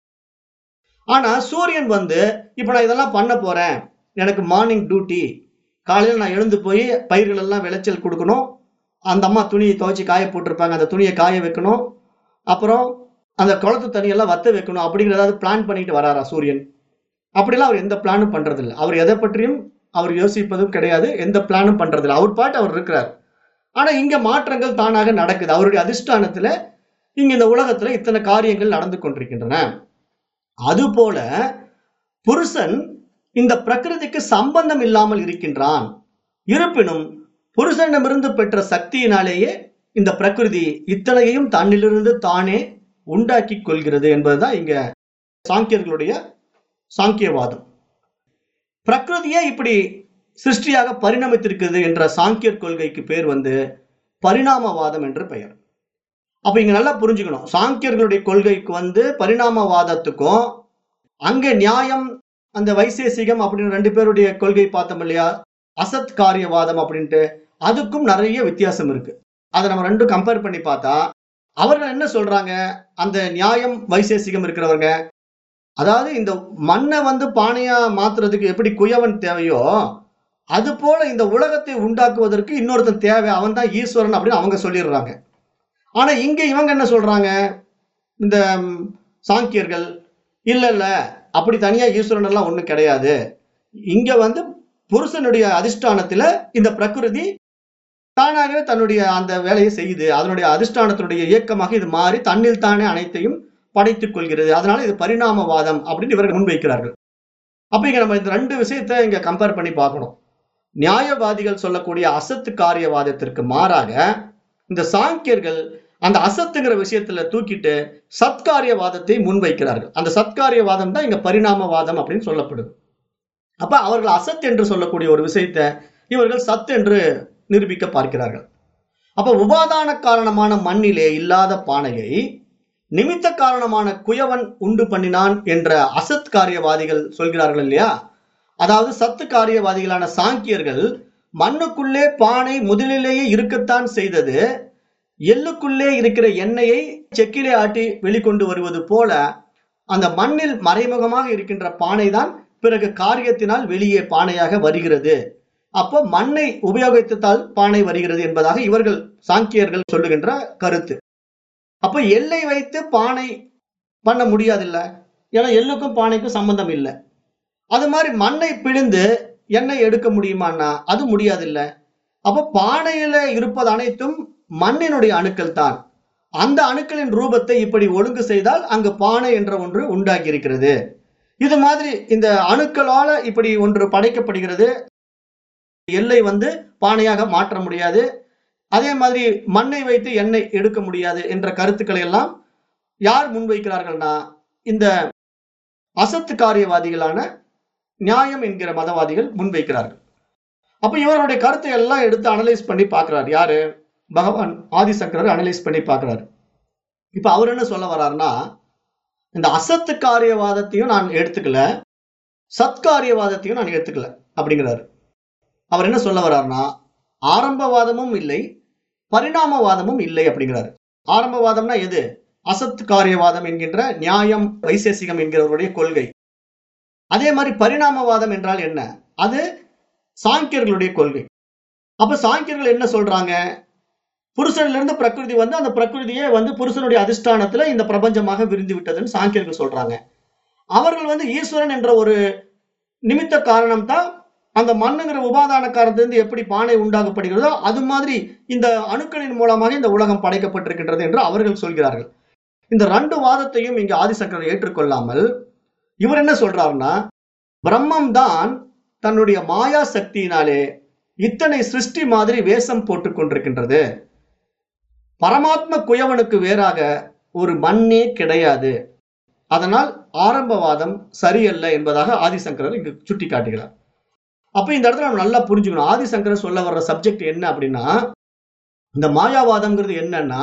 ஆனா சூரியன் வந்து இப்ப நான் இதெல்லாம் பண்ண போறேன் எனக்கு மார்னிங் டியூட்டி காலையில நான் எழுந்து போய் பயிர்கள் எல்லாம் விளைச்சல் கொடுக்கணும் அந்த அம்மா துணியை துவைச்சு காய போட்டிருப்பாங்க அந்த துணியை காய வைக்கணும் அப்புறம் அந்த குளத்து தண்ணியெல்லாம் வத்த வைக்கணும் அப்படிங்கிற ஏதாவது பிளான் பண்ணிட்டு வராரா சூரியன் அப்படிலாம் அவர் எந்த பிளானும் பண்றதில்லை அவர் எதை பற்றியும் அவர் யோசிப்பதும் கிடையாது எந்த பிளானும் பண்றதில்லை அவர் பாட்டு அவர் இருக்கிறார் ஆனா இங்க மாற்றங்கள் தானாக நடக்குது அவருடைய அதிஷ்டானத்துல இங்க இந்த உலகத்துல இத்தனை காரியங்கள் நடந்து கொண்டிருக்கின்றன அதுபோல புருஷன் இந்த பிரகிருதிக்கு சம்பந்தம் இல்லாமல் இருக்கின்றான் இருப்பினும் புருஷனிடமிருந்து பெற்ற சக்தியினாலேயே இந்த பிரகிருதி இத்தனையையும் தன்னிலிருந்து தானே உண்டாக்கி கொள்கிறது என்பதுதான் இங்க சாங்கியர்களுடைய சாங்கியவாதம் பிரகிருதியே இப்படி சிருஷ்டியாக பரிணமித்திருக்கிறது என்ற சாங்கியர் கொள்கைக்கு பேர் வந்து பரிணாமவாதம் என்று பெயர் அப்ப இங்க நல்லா புரிஞ்சுக்கணும் சாங்கியர்களுடைய கொள்கைக்கு வந்து பரிணாமவாதத்துக்கும் அங்க நியாயம் அந்த வைசேசிகம் அப்படின்னு ரெண்டு பேருடைய கொள்கை பார்த்தோம் இல்லையா அசத் காரியவாதம் அப்படின்ட்டு அதுக்கும் நிறைய வித்தியாசம் இருக்கு அதை நம்ம ரெண்டும் கம்பேர் பண்ணி பார்த்தா அவர்கள் என்ன சொல்றாங்க அந்த நியாயம் வைசேசிகம் இருக்கிறவங்க அதாவது இந்த மண்ணை வந்து பானையா மாத்துறதுக்கு எப்படி குயவன் தேவையோ அது போல இந்த உலகத்தை உண்டாக்குவதற்கு இன்னொருத்தன் தேவை அவன் தான் ஈஸ்வரன் அப்படின்னு அவங்க சொல்லிடுறாங்க ஆனா இங்க இவங்க என்ன சொல்றாங்க இந்த ம், சாங்கியர்கள் இல்ல இல்ல அப்படி தனியா ஈஸ்வரன் எல்லாம் ஒண்ணும் கிடையாது இங்க வந்து புருஷனுடைய அதிஷ்டானத்துல இந்த பிரகிருதி தானாகவே தன்னுடைய அந்த வேலையை செய்யுது அதனுடைய அதிஷ்டானத்தினுடைய இயக்கமாக இது மாறி தன்னில் தானே அனைத்தையும் படைத்துக் கொள்கிறது அதனால இது பரிணாமவாதம் அப்படின்னு இவர்கள் முன்வைக்கிறார்கள் அப்ப இங்க நம்ம இந்த ரெண்டு விஷயத்தை இங்க கம்பேர் பண்ணி பார்க்கணும் நியாயவாதிகள் சொல்லக்கூடிய அசத்து காரியவாதத்திற்கு மாறாக இந்த சாங்கியர்கள் அந்த அசத்துங்கிற விஷயத்துல தூக்கிட்டு சத்காரியவாதத்தை முன்வைக்கிறார்கள் அந்த சத்காரியவாதம் தான் இங்க பரிணாமவாதம் அப்படின்னு சொல்லப்படுது அப்ப அவர்கள் அசத் என்று சொல்லக்கூடிய ஒரு விஷயத்தை இவர்கள் சத் என்று நிரூபிக்க பார்க்கிறார்கள் அப்ப உபாதான காரணமான மண்ணிலே இல்லாத பானையை நிமித்த காரணமான குயவன் உண்டு பண்ணினான் என்ற அசத் காரியவாதிகள் சொல்கிறார்கள் இல்லையா அதாவது சத்து காரியவாதிகளான சாங்கியர்கள் மண்ணுக்குள்ளே பானை முதலிலேயே இருக்கத்தான் செய்தது எள்ளுக்குள்ளே இருக்கிற எண்ணெயை செக்கிலே ஆட்டி வெளிக்கொண்டு வருவது போல அந்த மண்ணில் மறைமுகமாக இருக்கின்ற பானை தான் பிறகு காரியத்தினால் வெளியே பானையாக வருகிறது அப்போ மண்ணை உபயோகித்ததால் பானை வருகிறது என்பதாக இவர்கள் சாங்கியர்கள் சொல்லுகின்ற கருத்து அப்ப எல்லை வைத்து பானை பண்ண முடியாதுல்ல ஏன்னா எள்ளுக்கும் பானைக்கும் சம்பந்தம் இல்லை அது மாதிரி மண்ணை பிழிந்து எண்ணெய் எடுக்க முடியுமான்னா அது முடியாதுல்ல அப்ப பானையில இருப்பது அனைத்தும் மண்ணினுடைய அணுக்கள் தான் அந்த அணுக்களின் ரூபத்தை இப்படி ஒழுங்கு செய்தால் அங்கு பானை என்ற ஒன்று உண்டாகி இருக்கிறது இது மாதிரி இந்த அணுக்களால இப்படி ஒன்று படைக்கப்படுகிறது எல்லை வந்து பானையாக மாற்ற முடியாது அதே மாதிரி மண்ணை வைத்து எண்ணெய் எடுக்க முடியாது என்ற கருத்துக்களை எல்லாம் யார் முன்வைக்கிறார்கள்னா இந்த அசத்து காரியவாதிகளான நியாயம் என்கிற மதவாதிகள் முன்வைக்கிறார்கள் அப்ப இவருடைய கருத்தை எல்லாம் எடுத்து அனலைஸ் பண்ணி பார்க்கிறார் யாரு பகவான் ஆதிசங்கரர் அனலைஸ் பண்ணி பார்க்கிறார் இப்ப அவர் என்ன சொல்ல வர்றாருன்னா இந்த அசத்து காரியவாதத்தையும் நான் எடுத்துக்கல சத்காரியவாதத்தையும் நான் எடுத்துக்கல அப்படிங்கிறாரு அவர் என்ன சொல்ல வர்றாருன்னா ஆரம்பவாதமும் இல்லை பரிணாமவாதமும் இல்லை அப்படிங்கிறாரு ஆரம்பவாதம்னா எது அசத் காரியவாதம் என்கின்ற நியாயம் வைசேசிகம் என்கிறவருடைய கொள்கை அதே மாதிரி பரிணாமவாதம் என்றால் என்ன அது சாங்கியர்களுடைய கொள்கை அப்ப சாங்கியர்கள் என்ன சொல்றாங்க புருஷன்ல இருந்து பிரகிருதி வந்து அந்த பிரகிருதியே வந்து புருஷனுடைய அதிஷ்டானத்துல இந்த பிரபஞ்சமாக விரிந்து விட்டதுன்னு சாங்கியர்கள் சொல்றாங்க அவர்கள் வந்து ஈஸ்வரன் என்ற ஒரு நிமித்த காரணம் தான் அந்த மண்ணுங்கிற உபாதான காரணத்திலிருந்து எப்படி பானை உண்டாக்கப்படுகிறதோ அது மாதிரி இந்த அணுக்களின் மூலமாக இந்த உலகம் படைக்கப்பட்டிருக்கின்றது என்று அவர்கள் சொல்கிறார்கள் இந்த ரெண்டு வாதத்தையும் இங்க ஆதிசங்கரர் ஏற்றுக்கொள்ளாமல் இவர் என்ன சொல்றாருன்னா பிரம்மம் தான் தன்னுடைய மாயா சக்தியினாலே இத்தனை சிருஷ்டி மாதிரி வேஷம் போட்டுக் கொண்டிருக்கின்றது பரமாத்ம குயவனுக்கு வேறாக ஒரு மண்ணே கிடையாது அதனால் ஆரம்பவாதம் சரியல்ல என்பதாக ஆதிசங்கரர் இங்கு சுட்டி காட்டுகிறார் அப்ப இந்த இடத்துல நம்ம நல்லா புரிஞ்சுக்கணும் ஆதிசங்கரர் சொல்ல வர்ற சப்ஜெக்ட் என்ன அப்படின்னா இந்த மாயாவாதம்ங்கிறது என்னன்னா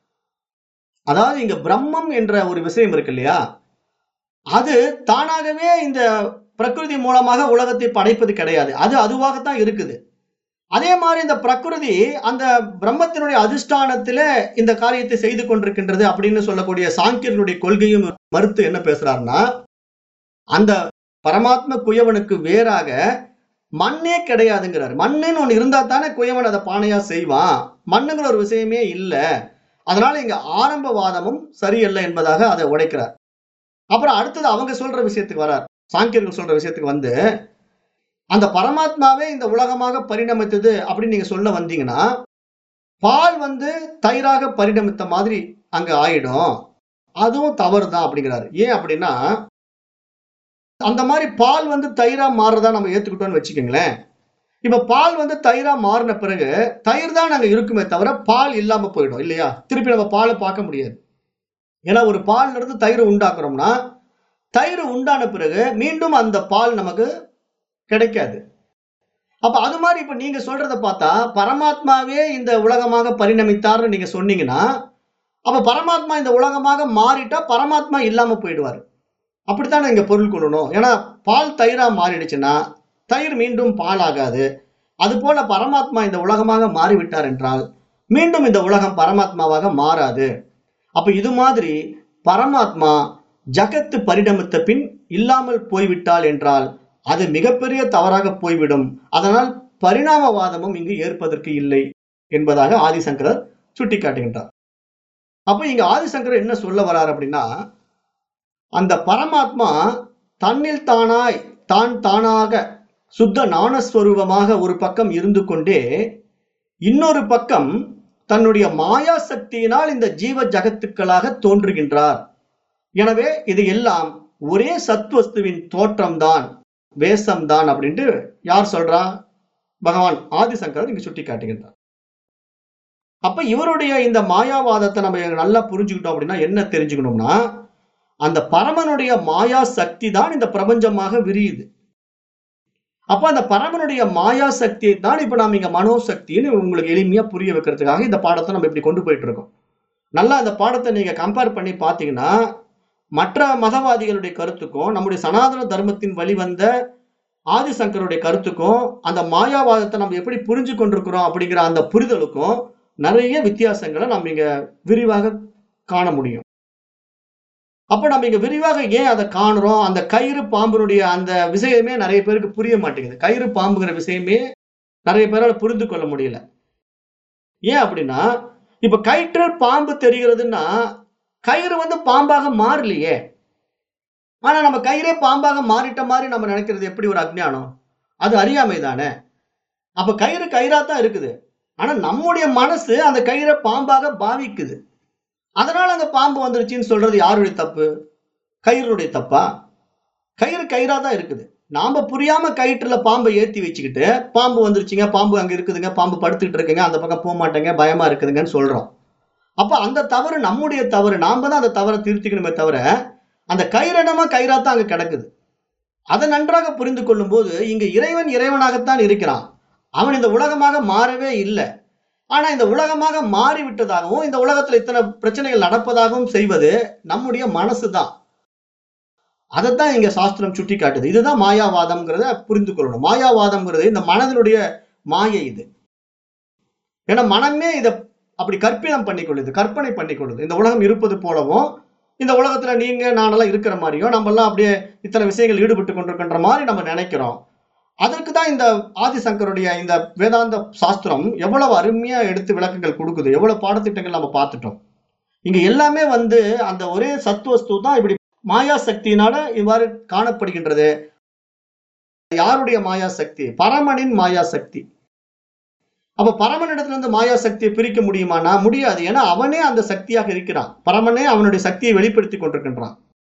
அதாவது இங்க பிரம்மம் என்ற ஒரு விஷயம் இருக்கு இல்லையா அது தானாகவே இந்த பிரகிருதி மூலமாக உலகத்தை படைப்பது கிடையாது அது அதுவாகத்தான் இருக்குது அதே மாதிரி இந்த பிரகிருதி அந்த பிரம்மத்தினுடைய அதிஷ்டானத்தில இந்த காரியத்தை செய்து கொண்டிருக்கின்றது அப்படின்னு சொல்லக்கூடிய சாங்கியர்களுடைய கொள்கையும் மறுத்து என்ன பேசுறாருன்னா அந்த பரமாத்ம குயவனுக்கு வேறாக மண்ணே கிடையாதுங்கிறார் மண்ணுன்னு ஒண்ணு இருந்தா தானே குயவன் அதை பானையா செய்வான் மண்ணுங்கிற ஒரு விஷயமே இல்லை அதனால இங்க ஆரம்பவாதமும் சரியல்ல என்பதாக அதை உடைக்கிறார் அப்புறம் அடுத்தது அவங்க சொல்ற விஷயத்துக்கு வரார் சாங்கியர்கள் சொல்ற விஷயத்துக்கு வந்து அந்த பரமாத்மாவே இந்த உலகமாக பரிணமித்தது அப்படின்னு நீங்க சொல்ல வந்தீங்கன்னா பால் வந்து தயிராக பரிணமித்த மாதிரி அங்க ஆயிடும் அதுவும் தவறு தான் அப்படிங்கிறாரு ஏன் அப்படின்னா அந்த மாதிரி பால் வந்து தயிரா மாறுறதா நம்ம ஏத்துக்கிட்டோம்னு வச்சுக்கோங்களேன் இப்ப பால் வந்து தயிரா மாறின பிறகு தயிர் தான் அங்க இருக்குமே தவிர பால் இல்லாம போயிடும் இல்லையா திருப்பி நம்ம பாலை பார்க்க முடியாது ஏன்னா ஒரு பால்ல இருந்து தயிர் உண்டாக்குறோம்னா தயிர் உண்டான பிறகு மீண்டும் அந்த பால் நமக்கு கிடைக்காது அப்ப அது மாதிரி இப்ப நீங்க சொல்றத பார்த்தா பரமாத்மாவே இந்த உலகமாக பரிணமித்தார்னு நீங்க சொன்னீங்கன்னா அப்ப பரமாத்மா இந்த உலகமாக மாறிட்டா பரமாத்மா இல்லாம போயிடுவார் அப்படித்தான் இங்க பொருள் கொள்ளணும் ஏன்னா பால் தயிரா மாறிடுச்சுன்னா தயிர் மீண்டும் பால் ஆகாது அது போல பரமாத்மா இந்த உலகமாக மாறிவிட்டார் என்றால் மீண்டும் இந்த உலகம் பரமாத்மாவாக மாறாது அப்ப இது மாதிரி பரமாத்மா ஜகத்து பரிணமித்த பின் இல்லாமல் போய்விட்டால் என்றால் அது மிகப்பெரிய தவறாக போய்விடும் அதனால் பரிணாமவாதமும் இங்கு ஏற்பதற்கு இல்லை என்பதாக ஆதிசங்கரர் சுட்டிக்காட்டுகின்றார் அப்ப இங்க ஆதிசங்கரர் என்ன சொல்ல வரார் அப்படின்னா அந்த பரமாத்மா தன்னில் தானாய் தான் தானாக சுத்த ஞானஸ்வரூபமாக ஒரு பக்கம் இருந்து கொண்டே இன்னொரு பக்கம் தன்னுடைய மாயா சக்தியினால் இந்த ஜீவ ஜகத்துக்களாக தோன்றுகின்றார் எனவே இது எல்லாம் ஒரே சத்வஸ்துவின் தோற்றம்தான் வேஷம்தான் அப்படின்ட்டு யார் சொல்றா பகவான் ஆதிசங்கரர் இங்கு சுட்டி காட்டுகின்றார் அப்ப இவருடைய இந்த மாயாவாதத்தை நம்ம நல்லா புரிஞ்சுக்கிட்டோம் அப்படின்னா என்ன தெரிஞ்சுக்கணும்னா அந்த பரமனுடைய மாயா சக்தி தான் இந்த பிரபஞ்சமாக விரியுது அப்ப அந்த பரமனுடைய மாயா சக்தியை தான் இப்ப நாம இங்க மனோசக்தின்னு உங்களுக்கு எளிமையா புரிய வைக்கிறதுக்காக இந்த பாடத்தை நம்ம இப்படி கொண்டு போயிட்டு இருக்கோம் நல்லா அந்த பாடத்தை நீங்க கம்பேர் பண்ணி பாத்தீங்கன்னா மற்ற மதவாதிகளுடைய கருத்துக்கும் நம்முடைய சனாதன தர்மத்தின் வழிவந்த ஆதிசங்கருடைய கருத்துக்கும் அந்த மாயாவாதத்தை நம்ம எப்படி புரிஞ்சு கொண்டிருக்கிறோம் அப்படிங்கிற அந்த புரிதலுக்கும் நிறைய வித்தியாசங்களை நம்ம இங்க விரிவாக காண முடியும் அப்ப நம்ம இங்க விரிவாக ஏன் அதை காணுறோம் அந்த கயிறு பாம்பினுடைய அந்த விஷயமே நிறைய பேருக்கு புரிய மாட்டேங்குது கயிறு பாம்புங்கிற விஷயமே நிறைய பேரால புரிந்து கொள்ள முடியல ஏன் அப்படின்னா இப்ப கயிற்றில் பாம்பு தெரிகிறதுன்னா கயிறு வந்து பாம்பாக மாறலையே ஆனா நம்ம கயிறே பாம்பாக மாறிட்ட மாதிரி நம்ம நினைக்கிறது எப்படி ஒரு அஜ்ஞானம் அது அறியாமை தானே அப்ப கயிறு கயிறா தான் இருக்குது ஆனா நம்முடைய மனசு அந்த கயிறை பாம்பாக பாவிக்குது அதனால அந்த பாம்பு வந்துருச்சுன்னு சொல்றது யாருடைய தப்பு கயிறுடைய தப்பா கயிறு கயிறா தான் இருக்குது நாம புரியாம கயிற்றுல பாம்பை ஏத்தி வச்சுக்கிட்டு பாம்பு வந்துருச்சுங்க பாம்பு அங்க இருக்குதுங்க பாம்பு படுத்துக்கிட்டு இருக்குங்க அந்த பக்கம் போக மாட்டேங்க பயமா இருக்குதுங்கன்னு சொல்றோம் அப்ப அந்த தவறு நம்முடைய தவறு நாம தான் அந்த தவறை திருத்திக்கணுமே தவிர அந்த கயிறனமா கயிறா தான் அங்க கிடக்குது அதை நன்றாக புரிந்து கொள்ளும் போது இங்க இறைவன் இறைவனாகத்தான் இருக்கிறான் அவன் இந்த உலகமாக மாறவே இல்லை ஆனா இந்த உலகமாக மாறிவிட்டதாகவும் இந்த உலகத்துல இத்தனை பிரச்சனைகள் நடப்பதாகவும் செய்வது நம்முடைய மனசு தான் அதைத்தான் இங்க சாஸ்திரம் சுட்டி காட்டுது இதுதான் மாயாவாதம்ங்கிறத புரிந்து கொள்ளணும் மாயாவாதம்ங்கிறது இந்த மனதினுடைய மாயை இது ஏன்னா மனமே இதை அப்படி கற்பிதம் பண்ணிக்கொள்ளுது கற்பனை பண்ணிக்கொள்ளுது இந்த உலகம் இருப்பது போலவும் இந்த உலகத்துல நீங்க நானெல்லாம் இருக்கிற மாதிரியும் நம்ம எல்லாம் அப்படியே இத்தனை விஷயங்கள் ஈடுபட்டு கொண்டிருக்கின்ற மாதிரி நம்ம நினைக்கிறோம் அதற்கு தான் இந்த ஆதிசங்கருடைய இந்த வேதாந்த சாஸ்திரம் எவ்வளவு அருமையா எடுத்து விளக்கங்கள் கொடுக்குது எவ்வளவு பாடத்திட்டங்கள் நம்ம பார்த்துட்டோம் இங்க எல்லாமே வந்து அந்த ஒரே சத்துவஸ்து தான் இப்படி மாயா சக்தியினால இவ்வாறு காணப்படுகின்றது யாருடைய மாயா சக்தி பரமனின் மாயா சக்தி அப்ப பரமனிடத்துல இருந்து மாயா சக்தியை பிரிக்க முடியுமானா முடியாது ஏன்னா அவனே அந்த சக்தியாக இருக்கிறான் பரமனே அவனுடைய சக்தியை வெளிப்படுத்தி கொண்டிருக்கின்றான்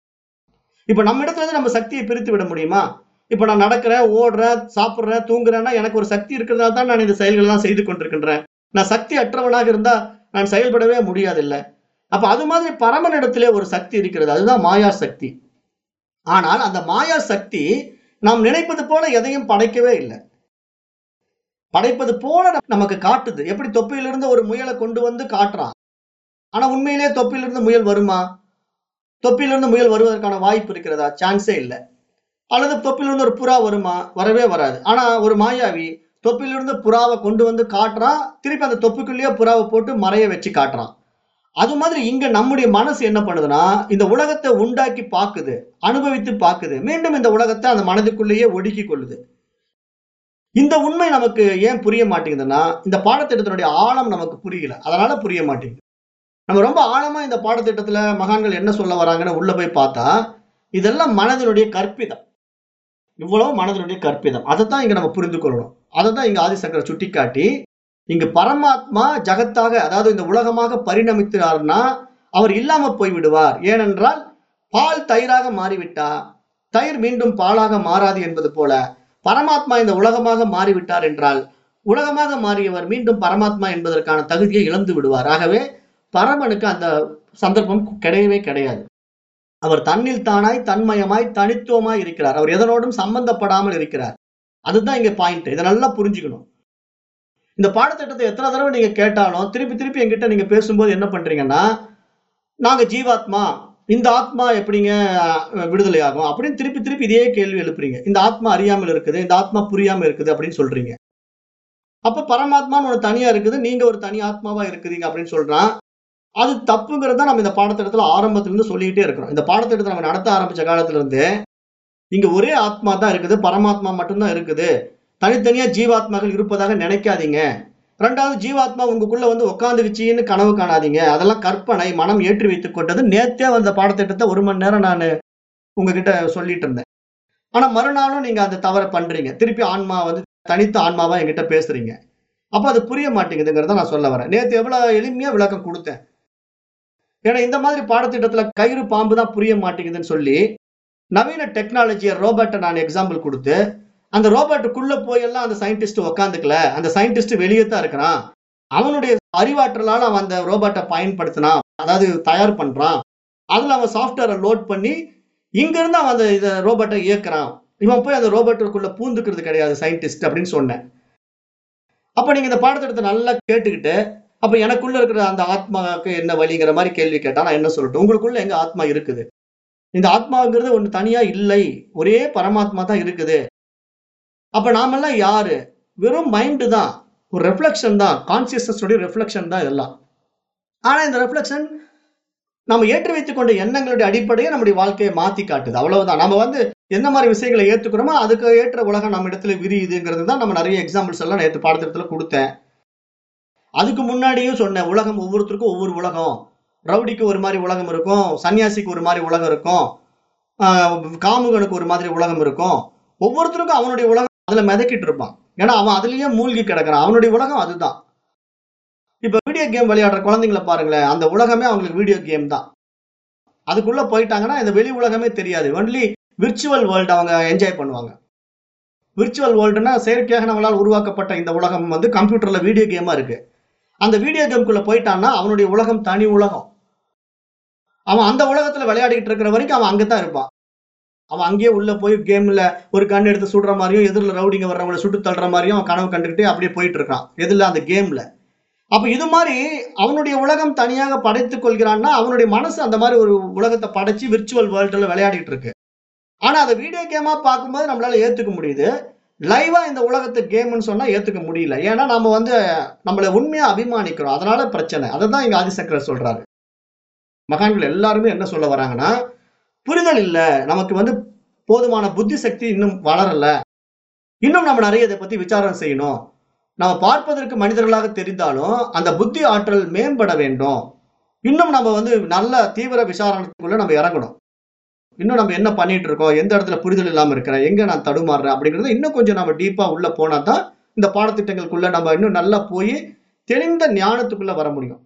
இப்ப நம்ம இடத்துல இருந்து நம்ம சக்தியை பிரித்து விட முடியுமா இப்ப நான் நடக்கிறேன் ஓடுறேன் சாப்பிடுறேன் தூங்குறேன்னா எனக்கு ஒரு சக்தி இருக்கிறதா தான் நான் இந்த செயல்கள் எல்லாம் செய்து கொண்டிருக்கின்றேன் நான் சக்தி அற்றவனாக இருந்தா நான் செயல்படவே முடியாது இல்ல அப்ப அது மாதிரி பரமனிடத்திலே ஒரு சக்தி இருக்கிறது அதுதான் மாயா சக்தி ஆனால் அந்த மாயா சக்தி நாம் நினைப்பது போல எதையும் படைக்கவே இல்லை படைப்பது போல நமக்கு காட்டுது எப்படி தொப்பியிலிருந்து ஒரு முயலை கொண்டு வந்து காட்டுறான் ஆனா உண்மையிலேயே தொப்பியிலிருந்து முயல் வருமா தொப்பியிலிருந்து முயல் வருவதற்கான வாய்ப்பு இருக்கிறதா சான்ஸே இல்லை அல்லது தொப்பிலிருந்து ஒரு புறா வருமா வரவே வராது ஆனா ஒரு மாயாவி தொப்பிலிருந்து புறாவை கொண்டு வந்து காட்டுறான் திருப்பி அந்த தொப்புக்குள்ளேயே புறாவை போட்டு மறைய வச்சு காட்டுறான் அது மாதிரி இங்க நம்முடைய மனசு என்ன பண்ணுதுன்னா இந்த உலகத்தை உண்டாக்கி பார்க்குது அனுபவித்து பார்க்குது மீண்டும் இந்த உலகத்தை அந்த மனதுக்குள்ளேயே ஒடுக்கி கொள்ளுது இந்த உண்மை நமக்கு ஏன் புரிய மாட்டேங்குதுன்னா இந்த பாடத்திட்டத்தினுடைய ஆழம் நமக்கு புரியல அதனால புரிய மாட்டேங்குது நம்ம ரொம்ப ஆழமா இந்த பாடத்திட்டத்துல மகான்கள் என்ன சொல்ல வராங்கன்னு உள்ள போய் பார்த்தா இதெல்லாம் மனதினுடைய கற்பிதம் இவ்வளவு மனதினுடைய கற்பிதம் அதைத்தான் இங்க நம்ம புரிந்து கொள்ளணும் அதை தான் இங்க ஆதிசங்கரை சுட்டிக்காட்டி இங்கு பரமாத்மா ஜகத்தாக அதாவது இந்த உலகமாக பரிணமித்தார்னா அவர் இல்லாம போய் விடுவார் ஏனென்றால் பால் தயிராக மாறிவிட்டா தயிர் மீண்டும் பாலாக மாறாது என்பது போல பரமாத்மா இந்த உலகமாக மாறிவிட்டார் என்றால் உலகமாக மாறியவர் மீண்டும் பரமாத்மா என்பதற்கான தகுதியை இழந்து விடுவார் ஆகவே பரமனுக்கு அந்த சந்தர்ப்பம் கிடையவே கிடையாது அவர் தன்னில் தானாய் தன்மயமாய் தனித்துவமாய் இருக்கிறார் அவர் எதனோடும் சம்பந்தப்படாமல் இருக்கிறார் அதுதான் இங்க பாயிண்ட் இதை நல்லா புரிஞ்சுக்கணும் இந்த பாடத்திட்டத்தை எத்தனை தடவை நீங்க கேட்டாலும் திருப்பி திருப்பி என்கிட்ட நீங்க பேசும்போது என்ன பண்றீங்கன்னா நாங்க ஜீவாத்மா இந்த ஆத்மா எப்படிங்க அஹ், விடுதலை ஆகும் அப்படின்னு திருப்பி திருப்பி இதே கேள்வி எழுப்புறீங்க இந்த ஆத்மா அறியாமல் இருக்குது இந்த ஆத்மா புரியாம இருக்குது அப்படின்னு சொல்றீங்க அப்ப பரமாத்மான்னு ஒரு தனியா இருக்குது நீங்க ஒரு தனி ஆத்மாவா இருக்குறீங்க அப்படின்னு சொல்றான் அது தப்புங்கிறத நம்ம இந்த பாடத்திட்டத்துல ஆரம்பத்துல இருந்து சொல்லிக்கிட்டே இருக்கிறோம் இந்த பாடத்திட்டத்தை நம்ம நடத்த ஆரம்பிச்ச காலத்துல இருந்து இங்க ஒரே ஆத்மா தான் இருக்குது பரமாத்மா மட்டும்தான் இருக்குது தனித்தனியா ஜீவாத்மாக்கள் இருப்பதாக நினைக்காதீங்க ரெண்டாவது ஜீவாத்மா உங்களுக்குள்ள வந்து உட்காந்துக்குச்சின்னு கனவு காணாதீங்க அதெல்லாம் கற்பனை மனம் ஏற்றி வைத்துக் கொண்டது நேத்தே வந்த பாடத்திட்டத்தை ஒரு மணி நேரம் நான் உங்ககிட்ட சொல்லிட்டு இருந்தேன் ஆனா மறுநாளும் நீங்க அந்த தவறை பண்றீங்க திருப்பி ஆன்மா வந்து தனித்த ஆன்மாவா என்கிட்ட பேசுறீங்க அப்ப அது புரிய மாட்டேங்குதுங்கிறத நான் சொல்ல வரேன் நேத்து எவ்வளவு எளிமையா விளக்கம் கொடுத்தேன் ஏன்னா இந்த மாதிரி பாடத்திட்டத்துல கயிறு பாம்பு தான் புரிய மாட்டேங்குதுன்னு சொல்லி நவீன டெக்னாலஜியை ரோபோட்டை நான் எக்ஸாம்பிள் கொடுத்து அந்த ரோபோட்டுக்குள்ள போயெல்லாம் அந்த சயின்டிஸ்ட் உக்காந்துக்கல அந்த சயின்டிஸ்ட் வெளியே தான் இருக்கிறான் அவனுடைய அறிவாற்றலால அவன் அந்த ரோபோட்டை பயன்படுத்தினான் அதாவது தயார் பண்றான் அதுல அவன் சாஃப்ட்வேரை லோட் பண்ணி இங்க இருந்து அவன் அந்த இதை ரோபோட்டை இயக்குறான் இவன் போய் அந்த ரோபோட்டுக்குள்ள பூந்துக்கிறது கிடையாது சயின்டிஸ்ட் அப்படின்னு சொன்னேன் அப்ப நீங்க இந்த பாடத்திட்டத்தை நல்லா கேட்டுக்கிட்டு அப்ப எனக்குள்ள இருக்கிற அந்த ஆத்மாவுக்கு என்ன வழிங்கிற மாதிரி கேள்வி கேட்டா நான் என்ன சொல்லட்டும் உங்களுக்குள்ள எங்க ஆத்மா இருக்குது இந்த ஆத்மாங்கிறது ஒண்ணு தனியா இல்லை ஒரே பரமாத்மா தான் இருக்குது அப்ப நாமெல்லாம் யாரு வெறும் மைண்டு தான் ஒரு ரெஃப்ளெக்ஷன் தான் கான்சியஸ்னஸ் ரெஃப்ளெக்ஷன் தான் இதெல்லாம் ஆனா இந்த ரெஃப்ளெக்ஷன் நம்ம ஏற்றி வைத்துக் கொண்ட எண்ணங்களுடைய அடிப்படையை நம்முடைய வாழ்க்கையை மாத்தி காட்டுது அவ்வளவுதான் நம்ம வந்து என்ன மாதிரி விஷயங்களை ஏத்துக்கிறோமோ அதுக்கு ஏற்ற உலகம் நம்ம இடத்துல விரியுதுங்கிறது தான் நம்ம நிறைய எக்ஸாம்பிள்ஸ் எல்லாம் நேற்று பாடத்திட்டத்துல கொடுத்தேன் அதுக்கு முன்னாடியும் சொன்னேன் உலகம் ஒவ்வொருத்தருக்கும் ஒவ்வொரு உலகம் ரவுடிக்கு ஒரு மாதிரி உலகம் இருக்கும் சன்னியாசிக்கு ஒரு மாதிரி உலகம் இருக்கும் ஆஹ் காமுகனுக்கு ஒரு மாதிரி உலகம் இருக்கும் ஒவ்வொருத்தருக்கும் அவனுடைய உலகம் அதுல மிதக்கிட்டு இருப்பான் ஏன்னா அவன் அதுலயே மூழ்கி கிடக்குறான் அவனுடைய உலகம் அதுதான் இப்ப வீடியோ கேம் விளையாடுற குழந்தைங்களை பாருங்களேன் அந்த உலகமே அவங்களுக்கு வீடியோ கேம் தான் அதுக்குள்ள போயிட்டாங்கன்னா இந்த வெளி உலகமே தெரியாது ஒன்லி விர்ச்சுவல் வேர்ல்டு அவங்க என்ஜாய் பண்ணுவாங்க விர்ச்சுவல் வேர்ல்டுனா செயற்கையாக நம்மளால் உருவாக்கப்பட்ட இந்த உலகம் வந்து கம்ப்யூட்டர்ல வீடியோ கேமா இருக்கு அந்த வீடியோ கேம்குள்ள போயிட்டான்னா அவனுடைய உலகம் தனி உலகம் அவன் அந்த உலகத்துல விளையாடிக்கிட்டு இருக்கிற வரைக்கும் அவன் அங்கதான் இருப்பான் அவன் அங்கேயே உள்ள போய் கேம்ல ஒரு கண் எடுத்து சுடுற மாதிரியும் எதிரில் ரவுடிங்க வர்றவங்களை சுட்டு தள்ளுற மாதிரியும் அவன் கனவு கண்டுக்கிட்டே அப்படியே போயிட்டு இருக்கான் எதுல அந்த கேம்ல அப்ப இது மாதிரி அவனுடைய உலகம் தனியாக படைத்துக் கொள்கிறான்னா அவனுடைய மனசு அந்த மாதிரி ஒரு உலகத்தை படைச்சு விர்ச்சுவல் வேர்ல்டுல விளையாடிட்டு இருக்கு ஆனா அதை வீடியோ கேமா பார்க்கும்போது நம்மளால ஏத்துக்க முடியுது லைவா இந்த உலகத்தை கேம்னு சொன்னா ஏத்துக்க முடியல ஏன்னா நம்ம வந்து நம்மளை உண்மையா அபிமானிக்கிறோம் அதனால பிரச்சனை அதை தான் இங்க ஆதிசங்கரர் சொல்றாரு மகான்கள் எல்லாருமே என்ன சொல்ல வராங்கன்னா புரிதல் இல்ல நமக்கு வந்து போதுமான புத்தி சக்தி இன்னும் வளரல இன்னும் நம்ம நிறைய இதை பத்தி விசாரம் செய்யணும் நம்ம பார்ப்பதற்கு மனிதர்களாக தெரிந்தாலும் அந்த புத்தி ஆற்றல் மேம்பட வேண்டும் இன்னும் நம்ம வந்து நல்ல தீவிர விசாரணத்துக்குள்ள நம்ம இறங்கணும் இன்னும் நம்ம என்ன பண்ணிட்டு இருக்கோம் எந்த இடத்துல புரிதல் இல்லாம இருக்கிறேன் எங்க நான் தடுமாறுறேன் அப்படிங்கறது இன்னும் கொஞ்சம் நம்ம டீப்பா உள்ள போனா தான் இந்த பாடத்திட்டங்களுக்குள்ள நம்ம இன்னும் நல்லா போய் தெளிந்த ஞானத்துக்குள்ள வர முடியும்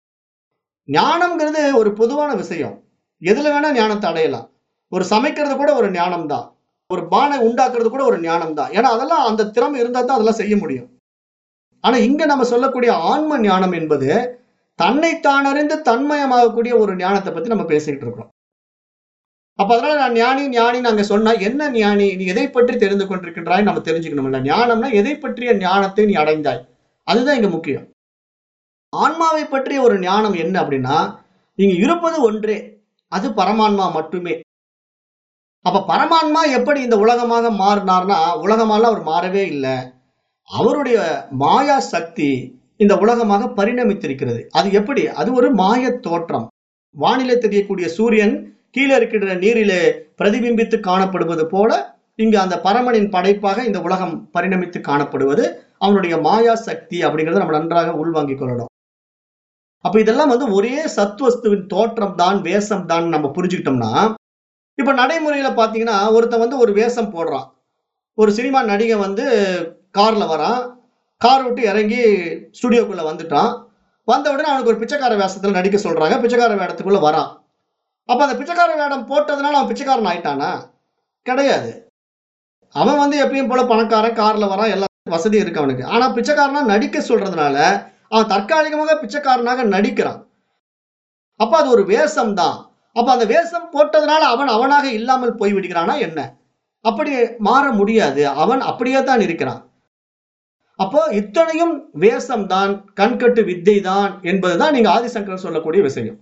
ஞானம்ங்கிறது ஒரு பொதுவான விஷயம் எதுல வேணா ஞானத்தை அடையலாம் ஒரு சமைக்கிறது கூட ஒரு ஞானம் தான் ஒரு பானை உண்டாக்குறது கூட ஒரு ஞானம் தான் ஏன்னா அதெல்லாம் அந்த திறமை இருந்தா தான் அதெல்லாம் செய்ய முடியும் ஆனா இங்க நம்ம சொல்லக்கூடிய ஆன்ம ஞானம் என்பது தன்னை தானறிந்து தன்மயமாகக்கூடிய ஒரு ஞானத்தை பத்தி நம்ம பேசிக்கிட்டு இருக்கிறோம் அப்ப அதனால நான் ஞானி ஞானி நாங்க சொன்னா என்ன ஞானி நீ எதை பற்றி தெரிந்து கொண்டிருக்கின்றாய் நம்ம தெரிஞ்சுக்கணும்ல ஞானம்னா எதை பற்றிய ஞானத்தை நீ அடைந்தாய் அதுதான் இங்க முக்கியம் ஆன்மாவை பற்றிய ஒரு ஞானம் என்ன அப்படின்னா நீங்க இருப்பது ஒன்றே அது பரமான்மா மட்டுமே அப்ப பரமான்மா எப்படி இந்த உலகமாக மாறினார்னா உலகமால அவர் மாறவே இல்லை அவருடைய மாயா சக்தி இந்த உலகமாக பரிணமித்திருக்கிறது அது எப்படி அது ஒரு மாய தோற்றம் வானிலை தெரியக்கூடிய சூரியன் கீழே இருக்கிற நீரிலே பிரதிபிம்பித்து காணப்படுவது போல இங்கு அந்த பரமனின் படைப்பாக இந்த உலகம் பரிணமித்து காணப்படுவது அவனுடைய மாயா சக்தி அப்படிங்கறத நம்ம நன்றாக உள்வாங்கிக் கொள்ளணும் அப்ப இதெல்லாம் வந்து ஒரே சத்வஸ்துவின் தோற்றம் தான் வேஷம் தான் நம்ம புரிஞ்சுக்கிட்டோம்னா இப்ப நடைமுறையில பாத்தீங்கன்னா ஒருத்தன் வந்து ஒரு வேஷம் போடுறான் ஒரு சினிமா நடிகை வந்து கார்ல வரான் கார் விட்டு இறங்கி ஸ்டுடியோக்குள்ள வந்துட்டான் வந்த உடனே அவனுக்கு ஒரு பிச்சைக்கார வேஷத்துல நடிக்க சொல்றாங்க பிச்சைக்கார வேடத்துக்குள்ள வரான் அப்ப அந்த பிச்சைக்கார வேடம் போட்டதுனால அவன் பிச்சைக்காரன் ஆயிட்டானா கிடையாது அவன் வந்து எப்பயும் போல பணக்காரன் கார்ல வரான் எல்லா வசதியும் இருக்கு அவனுக்கு ஆனா பிச்சைக்காரனா நடிக்க சொல்றதுனால அவன் தற்காலிகமாக பிச்சைக்காரனாக நடிக்கிறான் அப்ப அது ஒரு வேஷம் தான் அப்ப அந்த வேஷம் போட்டதுனால அவன் அவனாக இல்லாமல் போய் விடுகிறானா என்ன அப்படி மாற முடியாது அவன் அப்படியே தான் இருக்கிறான் அப்போ இத்தனையும் வேஷம் தான் கண்கட்டு வித்தை தான் என்பதுதான் நீங்க ஆதிசங்கரர் சொல்லக்கூடிய விஷயம்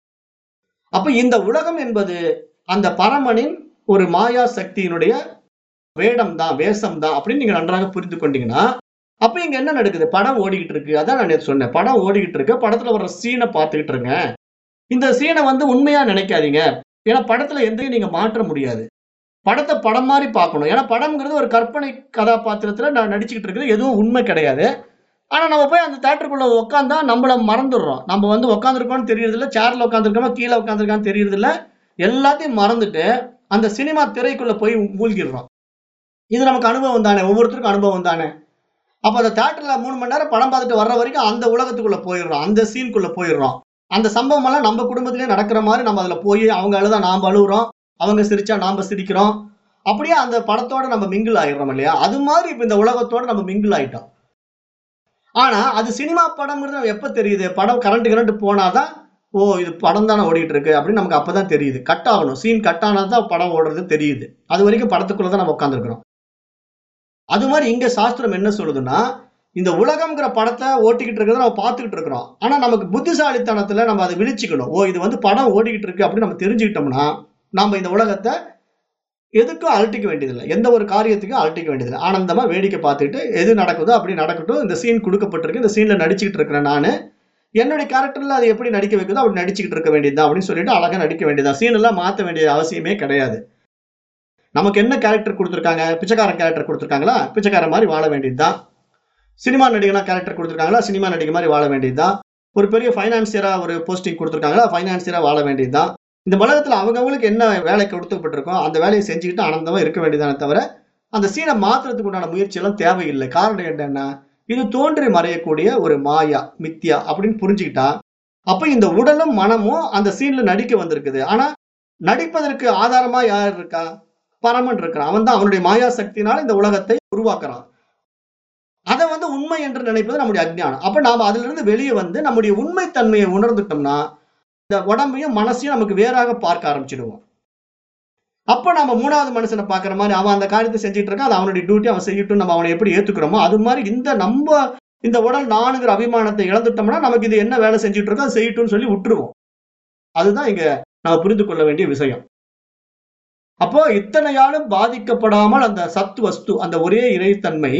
அப்ப இந்த உலகம் என்பது அந்த பரமனின் ஒரு மாயா சக்தியினுடைய வேடம் தான் வேஷம் தான் அப்படின்னு நீங்க நன்றாக புரிந்து கொண்டீங்கன்னா அப்ப இங்க என்ன நடக்குது படம் ஓடிக்கிட்டு இருக்கு அதான் நான் நேத்து சொன்னேன் படம் ஓடிக்கிட்டு இருக்கு படத்துல வர்ற சீனை பார்த்துக்கிட்டு இருங்க இந்த சீனை வந்து உண்மையா நினைக்காதீங்க ஏன்னா படத்துல எந்தையும் நீங்க மாற்ற முடியாது படத்தை படம் மாதிரி பார்க்கணும் ஏன்னா படம்ங்கிறது ஒரு கற்பனை கதாபாத்திரத்துல நான் நடிச்சுக்கிட்டு இருக்கிறது எதுவும் உண்மை கிடையாது ஆனா நம்ம போய் அந்த தேட்டருக்குள்ள உட்காந்தா நம்மள மறந்துடுறோம் நம்ம வந்து உட்காந்துருக்கோம்னு தெரியறது இல்ல சேர்ல உட்காந்துருக்கோமா கீழே உட்காந்துருக்கான்னு தெரியறது இல்ல எல்லாத்தையும் மறந்துட்டு அந்த சினிமா திரைக்குள்ள போய் மூழ்கிடுறோம் இது நமக்கு அனுபவம் தானே ஒவ்வொருத்தருக்கும் அனுபவம் தானே அப்ப அந்த தேட்டர்ல மூணு மணி நேரம் படம் பார்த்துட்டு வர்ற வரைக்கும் அந்த உலகத்துக்குள்ள போயிடுறோம் அந்த சீனுக்குள்ள போயிடுறோம் அந்த சம்பவம் எல்லாம் நம்ம குடும்பத்திலே நடக்கிற மாதிரி நம்ம அதுல போய் அவங்க அழுதா நாம அழுகுறோம் அவங்க சிரிச்சா நாம சிரிக்கிறோம் அப்படியே அந்த படத்தோட நம்ம மிங்கிள் ஆயிடுறோம் இல்லையா அது மாதிரி இப்ப இந்த உலகத்தோட நம்ம மிங்கிள் ஆயிட்டோம் ஆனா அது சினிமா படம்ங்கிறது நமக்கு எப்ப தெரியுது படம் கரண்ட் கரண்ட் போனாதான் ஓ இது படம் தானே ஓடிட்டு இருக்கு அப்படின்னு நமக்கு அப்பதான் தெரியுது கட் ஆகணும் சீன் கட் ஆனாதான் படம் ஓடுறது தெரியுது அது வரைக்கும் படத்துக்குள்ளதான் நம்ம உட்காந்துருக்கிறோம் அது மாதிரி இங்க சாஸ்திரம் என்ன சொல்லுதுன்னா இந்த உலகம்ங்கிற படத்தை ஓட்டிக்கிட்டு இருக்கிறத நம்ம பார்த்துக்கிட்டு இருக்கிறோம் ஆனா நமக்கு புத்திசாலித்தனத்துல நம்ம அதை விழிச்சுக்கணும் ஓ இது வந்து படம் ஓடிக்கிட்டு இருக்கு அப்படின்னு நம்ம தெரிஞ்சுக்கிட்டோம்னா நாம இந்த உலகத்தை எதுக்கும் அழட்டிக்க வேண்டியதில்லை எந்த ஒரு காரியத்துக்கும் அழட்டிக்க வேண்டியதில்லை ஆனந்தமா வேடிக்கை பார்த்துட்டு எது நடக்குதோ அப்படி நடக்கட்டும் இந்த சீன் கொடுக்கப்பட்டிருக்கு இந்த சீன்ல நடிச்சுக்கிட்டு இருக்கிறேன் நானு என்னுடைய கேரக்டர்ல அது எப்படி நடிக்க வைக்குதோ அப்படி நடிச்சுக்கிட்டு இருக்க வேண்டியதுதான் அப்படின்னு சொல்லிட்டு அழகா நடிக்க வேண்டியதுதான் சீன் எல்லாம் மாத்த வேண்டிய அவசியமே கிடையாது நமக்கு என்ன கேரக்டர் கொடுத்துருக்காங்க பிச்சைக்காரன் கேரக்டர் கொடுத்துருக்காங்களா பிச்சைக்காரன் மாதிரி வாழ வேண்டியதுதான் சினிமா நடிகனா கேரக்டர் கொடுத்துருக்காங்களா சினிமா நடிகை மாதிரி வாழ வேண்டியதுதான் ஒரு பெரிய ஃபைனான்சியரா ஒரு போஸ்டிங் கொடுத்துருக்காங்களா ஃபைனான்சியரா வாழ வேண்டியதுதான் இந்த உலகத்துல அவங்கவுங்களுக்கு என்ன வேலை கொடுக்கப்பட்டிருக்கோ அந்த வேலையை செஞ்சுக்கிட்டு ஆனந்தமா இருக்க வேண்டியதானே தவிர அந்த சீனை மாத்துறதுக்கு உண்டான முயற்சி எல்லாம் தேவையில்லை காரணம் என்னன்னா இது தோன்றி மறையக்கூடிய ஒரு மாயா மித்யா அப்படின்னு புரிஞ்சுக்கிட்டா அப்ப இந்த உடலும் மனமும் அந்த சீன்ல நடிக்க வந்திருக்குது ஆனா நடிப்பதற்கு ஆதாரமா யார் இருக்கா பரமன் இருக்கிறான் அவன் தான் அவனுடைய மாயா சக்தினால இந்த உலகத்தை உருவாக்குறான் அதை வந்து உண்மை என்று நினைப்பது நம்முடைய அஜ்ஞானம் அப்ப நாம அதுல இருந்து வெளியே வந்து நம்முடைய உண்மைத்தன்மையை உணர்ந்துட்டோம்னா இந்த உடம்பையும் மனசையும் நமக்கு வேறாக பார்க்க ஆரம்பிச்சிடுவோம் அப்ப நம்ம மூணாவது மனுஷனை பாக்குற மாதிரி அவன் அந்த காரியத்தை செஞ்சுட்டு இருக்கான் அது அவனுடைய டியூட்டி அவன் செய்யட்டும் நம்ம அவனை எப்படி ஏத்துக்கிறோமோ அது மாதிரி இந்த நம்ம இந்த உடல் நானுங்கிற அபிமானத்தை இழந்துட்டோம்னா நமக்கு இது என்ன வேலை செஞ்சுட்டு இருக்கோ அதை செய்யட்டும்னு சொல்லி விட்டுருவோம் அதுதான் இங்க நம்ம புரிந்து கொள்ள வேண்டிய விஷயம் அப்போ இத்தனையாலும் பாதிக்கப்படாமல் அந்த சத்து வஸ்து அந்த ஒரே இறைத்தன்மை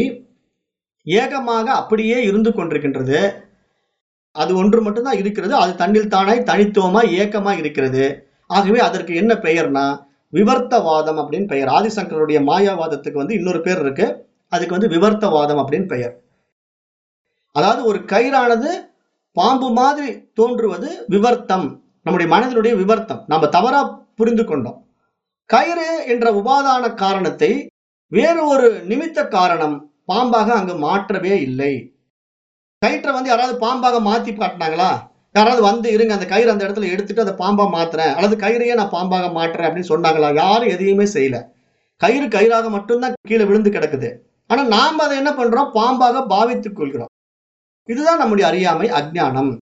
ஏகமாக அப்படியே இருந்து கொண்டிருக்கின்றது அது ஒன்று மட்டும்தான் இருக்கிறது அது தன்னில் தானாய் தனித்துவமாய் ஏக்கமாய் இருக்கிறது ஆகவே அதற்கு என்ன பெயர்னா விவர்த்தவாதம் அப்படின்னு பெயர் ஆதிசங்கருடைய மாயாவாதத்துக்கு வந்து இன்னொரு பேர் இருக்கு அதுக்கு வந்து விவர்த்தவாதம் அப்படின்னு பெயர் அதாவது ஒரு கயிறானது பாம்பு மாதிரி தோன்றுவது விவர்த்தம் நம்முடைய மனதினுடைய விவர்த்தம் நம்ம தவறா புரிந்து கொண்டோம் கயிறு என்ற உபாதான காரணத்தை வேறு ஒரு நிமித்த காரணம் பாம்பாக அங்கு மாற்றவே இல்லை கயிற்றை வந்து யாராவது பாம்பாக மாத்தி காட்டினாங்களா யாராவது வந்து இருங்க அந்த கயிறு அந்த இடத்துல எடுத்துட்டு அதை பாம்பா மாத்துறேன் அல்லது கயிறையே நான் பாம்பாக மாட்டுறேன் அப்படின்னு சொன்னாங்களா யாரும் எதையுமே செய்யல கயிறு கயிறாக மட்டும்தான் கீழே விழுந்து கிடக்குது ஆனா நாம அதை என்ன பண்றோம் பாம்பாக பாவித்துக் கொள்கிறோம் இதுதான் நம்முடைய அறியாமை அஜ்ஞானம்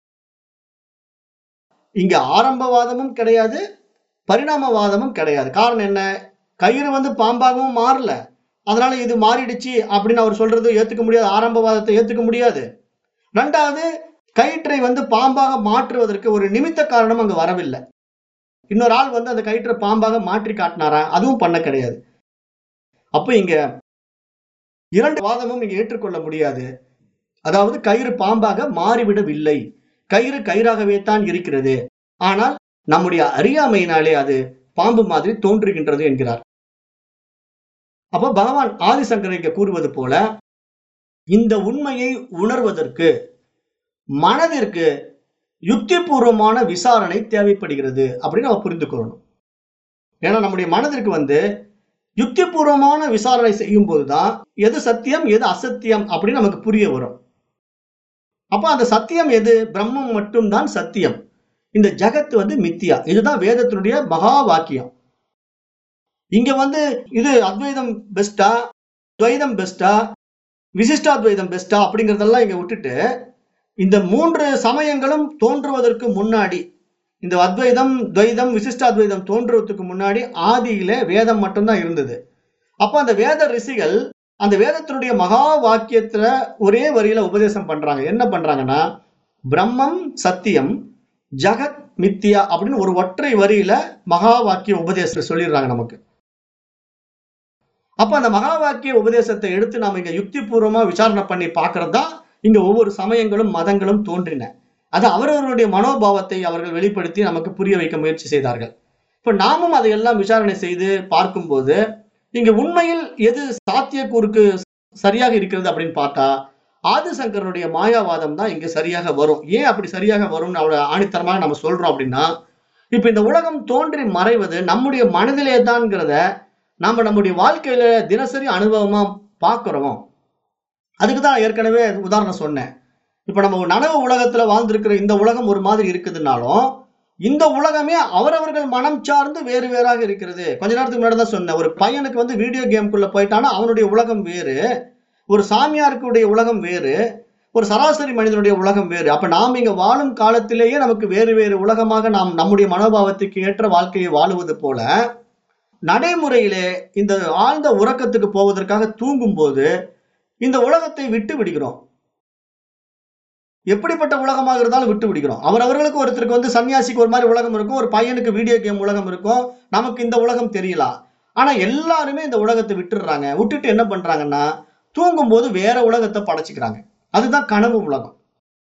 இங்க ஆரம்பவாதமும் கிடையாது பரிணாமவாதமும் கிடையாது காரணம் என்ன கயிறு வந்து பாம்பாகவும் மாறல அதனால இது மாறிடுச்சு அப்படின்னு அவர் சொல்றது ஏத்துக்க முடியாது ஆரம்பவாதத்தை ஏத்துக்க முடியாது ரெண்டாவது கயிற்றை வந்து பாம்பாக மாற்றுவதற்கு ஒரு நிமித்த காரணம் அங்க வரவில்லை இன்னொரு ஆள் வந்து அந்த கயிற்றை பாம்பாக மாற்றி காட்டினாரா அதுவும் பண்ண கிடையாது அப்ப இங்க இரண்டு வாதமும் இங்க ஏற்றுக்கொள்ள முடியாது அதாவது கயிறு பாம்பாக மாறிவிடவில்லை கயிறு கயிறாகவே தான் இருக்கிறது ஆனால் நம்முடைய அறியாமையினாலே அது பாம்பு மாதிரி தோன்றுகின்றது என்கிறார் அப்போ பகவான் ஆதிசங்கரிக்க கூறுவது போல இந்த உண்மையை உணர்வதற்கு மனதிற்கு யுக்திபூர்வமான விசாரணை தேவைப்படுகிறது அப்படின்னு நம்ம புரிந்து கொள்ளணும் ஏன்னா நம்முடைய மனதிற்கு வந்து யுக்திபூர்வமான விசாரணை செய்யும் போதுதான் எது சத்தியம் எது அசத்தியம் அப்படின்னு நமக்கு புரிய வரும் அப்ப அந்த சத்தியம் எது பிரம்மம் மட்டும்தான் சத்தியம் இந்த ஜகத் வந்து மித்தியா இதுதான் வேதத்தினுடைய மகா வாக்கியம் இங்க வந்து இது அத்வைதம் பெஸ்டா துவைதம் பெஸ்டா விசிஷ்டாத்வைதம் பெஸ்டா அப்படிங்கறதெல்லாம் இங்க விட்டுட்டு இந்த மூன்று சமயங்களும் தோன்றுவதற்கு முன்னாடி இந்த அத்வைதம் துவைதம் விசிஷ்டாத்வைதம் தோன்றுவதற்கு முன்னாடி ஆதியில வேதம் மட்டும்தான் இருந்தது அப்ப அந்த வேத ரிஷிகள் அந்த வேதத்தினுடைய மகா வாக்கியத்துல ஒரே வரியில உபதேசம் பண்றாங்க என்ன பண்றாங்கன்னா பிரம்மம் சத்தியம் ஜகத் மித்தியா அப்படின்னு ஒரு ஒற்றை வரியில மகா வாக்கிய உபதேசம் சொல்லிடுறாங்க நமக்கு அப்ப அந்த மகா வாக்கிய உபதேசத்தை எடுத்து நாம இங்க யுக்திபூர்வமா விசாரணை பண்ணி பார்க்கறது தான் இங்க ஒவ்வொரு சமயங்களும் மதங்களும் தோன்றின அது அவரவர்களுடைய மனோபாவத்தை அவர்கள் வெளிப்படுத்தி நமக்கு புரிய வைக்க முயற்சி செய்தார்கள் இப்ப இப்ப நாமும் அதையெல்லாம் விசாரணை செய்து பார்க்கும்போது இங்க உண்மையில் எது சாத்தியக்கூறுக்கு சரியாக இருக்கிறது அப்படின்னு பார்த்தா ஆதிசங்கரனுடைய மாயாவாதம் தான் இங்க சரியாக வரும் ஏன் அப்படி சரியாக வரும்னு அவளை ஆணித்தரமாக நம்ம சொல்றோம் அப்படின்னா இப்ப இந்த உலகம் தோன்றி மறைவது நம்முடைய மனதிலே தான்ங்கிறத நம்ம நம்முடைய வாழ்க்கையில தினசரி அனுபவமா பார்க்கிறோம் அதுக்கு தான் ஏற்கனவே உதாரணம் சொன்னேன் இப்ப நம்ம நனவு உலகத்துல வாழ்ந்திருக்கிற இந்த உலகம் ஒரு மாதிரி இருக்குதுன்னாலும் இந்த உலகமே அவரவர்கள் மனம் சார்ந்து வேறு வேறாக இருக்கிறது கொஞ்ச நேரத்துக்கு முன்னாடி தான் சொன்னேன் ஒரு பையனுக்கு வந்து வீடியோ கேம்குள்ள போயிட்டானா அவனுடைய உலகம் வேறு ஒரு சாமியாருக்குடைய உலகம் வேறு ஒரு சராசரி மனிதனுடைய உலகம் வேறு அப்ப நாம் இங்க வாழும் காலத்திலேயே நமக்கு வேறு வேறு உலகமாக நாம் நம்முடைய மனோபாவத்துக்கு ஏற்ற வாழ்க்கையை வாழுவது போல நடைமுறையிலே இந்த ஆழ்ந்த உறக்கத்துக்கு போவதற்காக தூங்கும் போது இந்த உலகத்தை விட்டு விடுகிறோம் எப்படிப்பட்ட உலகமாக இருந்தாலும் விட்டு விடுகிறோம் அவர் அவர்களுக்கு ஒருத்தருக்கு வந்து சன்னியாசிக்கு ஒரு மாதிரி உலகம் இருக்கும் ஒரு பையனுக்கு வீடியோ கேம் உலகம் இருக்கும் நமக்கு இந்த உலகம் தெரியலாம் ஆனா எல்லாருமே இந்த உலகத்தை விட்டுடுறாங்க விட்டுட்டு என்ன பண்றாங்கன்னா தூங்கும் போது வேற உலகத்தை படைச்சுக்கிறாங்க அதுதான் கனவு உலகம்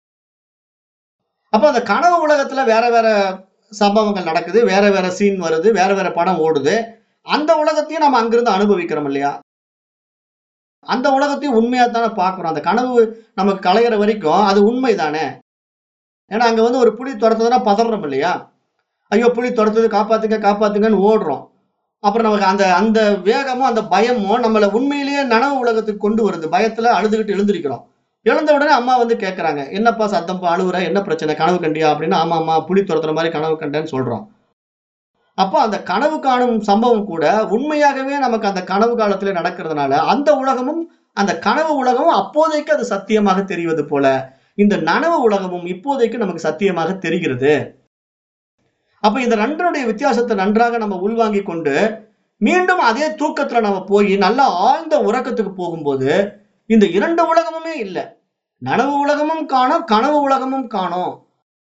அப்ப அந்த கனவு உலகத்துல வேற வேற சம்பவங்கள் நடக்குது வேற வேற சீன் வருது வேற வேற படம் ஓடுது அந்த உலகத்தையும் நம்ம அங்கிருந்து அனுபவிக்கிறோம் இல்லையா அந்த உலகத்தையும் உண்மையா தானே பார்க்கிறோம் அந்த கனவு நமக்கு கலையிற வரைக்கும் அது உண்மை தானே ஏன்னா அங்க வந்து ஒரு புலி துரத்துதுன்னா பதறோம் இல்லையா ஐயோ புலி துரத்துது காப்பாத்துங்க காப்பாத்துங்கன்னு ஓடுறோம் அப்புறம் நமக்கு அந்த அந்த வேகமும் அந்த பயமும் நம்மளை உண்மையிலேயே நனவு உலகத்துக்கு கொண்டு வருது பயத்துல அழுதுகிட்டு எழுந்திருக்கிறோம் எழுந்த உடனே அம்மா வந்து கேட்கறாங்க என்னப்பா சத்தம்ப்பா அழுவுற என்ன பிரச்சனை கனவு கண்டியா அப்படின்னு ஆமா அம்மா புலி துரத்துற மாதிரி கனவு கண்டேன்னு சொல்றோம் அப்போ அந்த கனவு காணும் சம்பவம் கூட உண்மையாகவே நமக்கு அந்த கனவு காலத்துல நடக்கிறதுனால அந்த உலகமும் அந்த கனவு உலகமும் அப்போதைக்கு அது சத்தியமாக தெரிவது போல இந்த நனவு உலகமும் இப்போதைக்கு நமக்கு சத்தியமாக தெரிகிறது அப்ப இந்த ரெண்டனுடைய வித்தியாசத்தை நன்றாக நம்ம உள்வாங்கி கொண்டு மீண்டும் அதே தூக்கத்துல நம்ம போய் நல்ல ஆழ்ந்த உறக்கத்துக்கு போகும்போது இந்த இரண்டு உலகமுமே இல்லை நனவு உலகமும் காணோம் கனவு உலகமும் காணோம்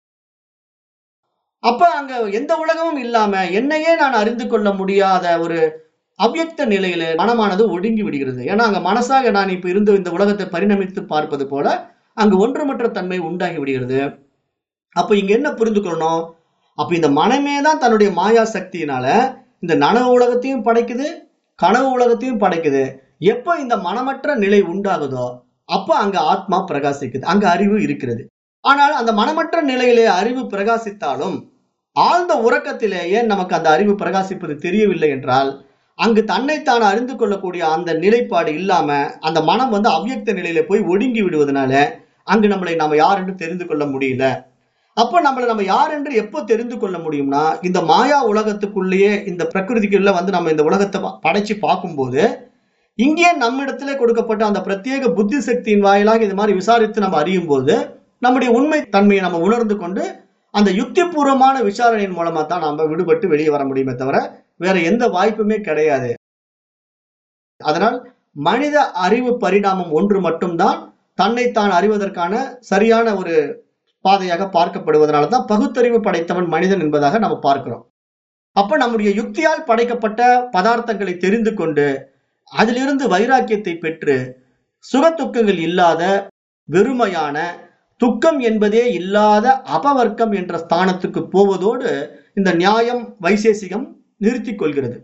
அப்ப அங்க எந்த உலகமும் இல்லாம என்னையே நான் அறிந்து கொள்ள முடியாத ஒரு அவ்யக்த நிலையில மனமானது ஒடுங்கி விடுகிறது ஏன்னா அங்க மனசாக நான் இப்ப இருந்து இந்த உலகத்தை பரிணமித்து பார்ப்பது போல அங்கு ஒன்றுமற்ற தன்மை உண்டாகி விடுகிறது அப்ப இங்க என்ன புரிந்து கொள்ளணும் அப்ப இந்த மனமே தான் தன்னுடைய மாயா சக்தியினால இந்த நனவு உலகத்தையும் படைக்குது கனவு உலகத்தையும் படைக்குது எப்ப இந்த மனமற்ற நிலை உண்டாகுதோ அப்ப அங்க ஆத்மா பிரகாசிக்குது அங்க அறிவு இருக்கிறது ஆனால் அந்த மனமற்ற நிலையிலே அறிவு பிரகாசித்தாலும் ஆழ்ந்த உறக்கத்திலேயே நமக்கு அந்த அறிவு பிரகாசிப்பது தெரியவில்லை என்றால் அங்கு தன்னைத்தான் அறிந்து கொள்ளக்கூடிய அந்த நிலைப்பாடு இல்லாம அந்த மனம் வந்து அவ்யக்த நிலையில போய் ஒடுங்கி விடுவதனால அங்கு நம்மளை நாம யார் என்று தெரிந்து கொள்ள முடியல அப்போ நம்மளை நம்ம யார் என்று எப்போ தெரிந்து கொள்ள முடியும்னா இந்த மாயா உலகத்துக்குள்ளேயே இந்த பிரகிருதிக்குள்ள வந்து நம்ம இந்த உலகத்தை ப- படைச்சு பார்க்கும்போது இங்கே நம்மிடத்திலே கொடுக்கப்பட்ட அந்த பிரத்யேக புத்தி சக்தியின் வாயிலாக இது மாதிரி விசாரித்து நம்ம அறியும் போது நம்முடைய உண்மை தன்மையை நம்ம உணர்ந்து கொண்டு அந்த யுக்திபூர்வமான விசாரணையின் மூலமா தான் நம்ம விடுபட்டு வெளியே வர முடியுமே தவிர வேற எந்த வாய்ப்புமே கிடையாது அதனால் மனித அறிவு பரிணாமம் ஒன்று மட்டும்தான் தன்னைத்தான் அறிவதற்கான சரியான ஒரு பாதையாக பார்க்கப்படுவதனால தான் பகுத்தறிவு படைத்தவன் மனிதன் என்பதாக நம்ம பார்க்கிறோம் அப்ப நம்முடைய யுக்தியால் படைக்கப்பட்ட பதார்த்தங்களை தெரிந்து கொண்டு அதிலிருந்து வைராக்கியத்தை பெற்று சுகத்துக்கங்கள் இல்லாத வெறுமையான துக்கம் என்பதே இல்லாத அபவர்க்கம் என்ற ஸ்தானத்துக்கு போவதோடு இந்த நியாயம் வைசேசிகம் நிறுத்திக் கொள்கிறது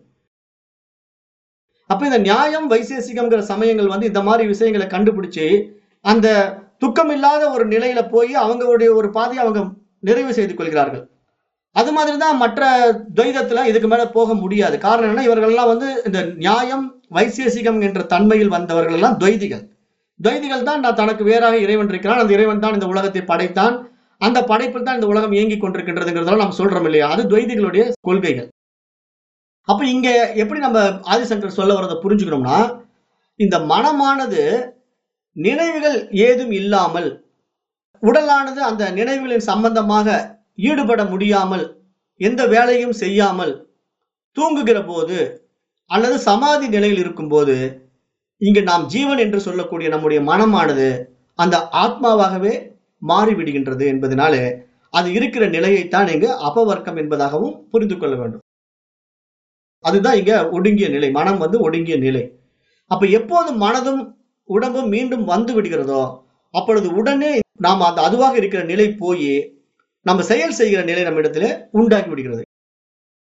அப்ப இந்த நியாயம் வைசேசிகம்ங்கிற சமயங்கள் வந்து இந்த மாதிரி விஷயங்களை கண்டுபிடிச்சு அந்த துக்கம் இல்லாத ஒரு நிலையில போய் அவங்களுடைய ஒரு பாதையை அவங்க நிறைவு செய்து கொள்கிறார்கள் அது மாதிரி தான் மற்ற துவைதத்துல இதுக்கு மேல போக முடியாது காரணம் என்ன இவர்கள் எல்லாம் வந்து இந்த நியாயம் வைசேசிகம் என்ற தன்மையில் வந்தவர்கள் எல்லாம் துவைதிகள் துவைதிகள் தான் நான் தனக்கு வேறாக இறைவன் இருக்கிறான் அந்த இறைவன் தான் இந்த உலகத்தை படைத்தான் அந்த படைப்பில் தான் இந்த உலகம் இயங்கிக் கொண்டிருக்கின்றதுங்கிறதெல்லாம் நம்ம சொல்றோம் இல்லையா அது துவைதிகளுடைய கொள்கைகள் அப்ப இங்க எப்படி நம்ம ஆதிசங்கர் சொல்ல வரதை புரிஞ்சுக்கணும்னா இந்த மனமானது நினைவுகள் ஏதும் இல்லாமல் உடலானது அந்த நினைவுகளின் சம்பந்தமாக ஈடுபட முடியாமல் எந்த வேலையும் செய்யாமல் தூங்குகிற போது அல்லது சமாதி நிலையில் இருக்கும்போது இங்கு நாம் ஜீவன் என்று சொல்லக்கூடிய நம்முடைய மனமானது அந்த ஆத்மாவாகவே மாறிவிடுகின்றது என்பதனாலே அது இருக்கிற நிலையைத்தான் இங்கு அபவர்க்கம் என்பதாகவும் புரிந்து கொள்ள வேண்டும் அதுதான் இங்க ஒடுங்கிய நிலை மனம் வந்து ஒடுங்கிய நிலை அப்ப எப்போது மனதும் உடம்பும் மீண்டும் வந்து விடுகிறதோ அப்பொழுது உடனே நாம் அந்த அதுவாக இருக்கிற நிலை போய் நம்ம செயல் செய்கிற நிலை நம்ம இடத்துல உண்டாக்கி விடுகிறது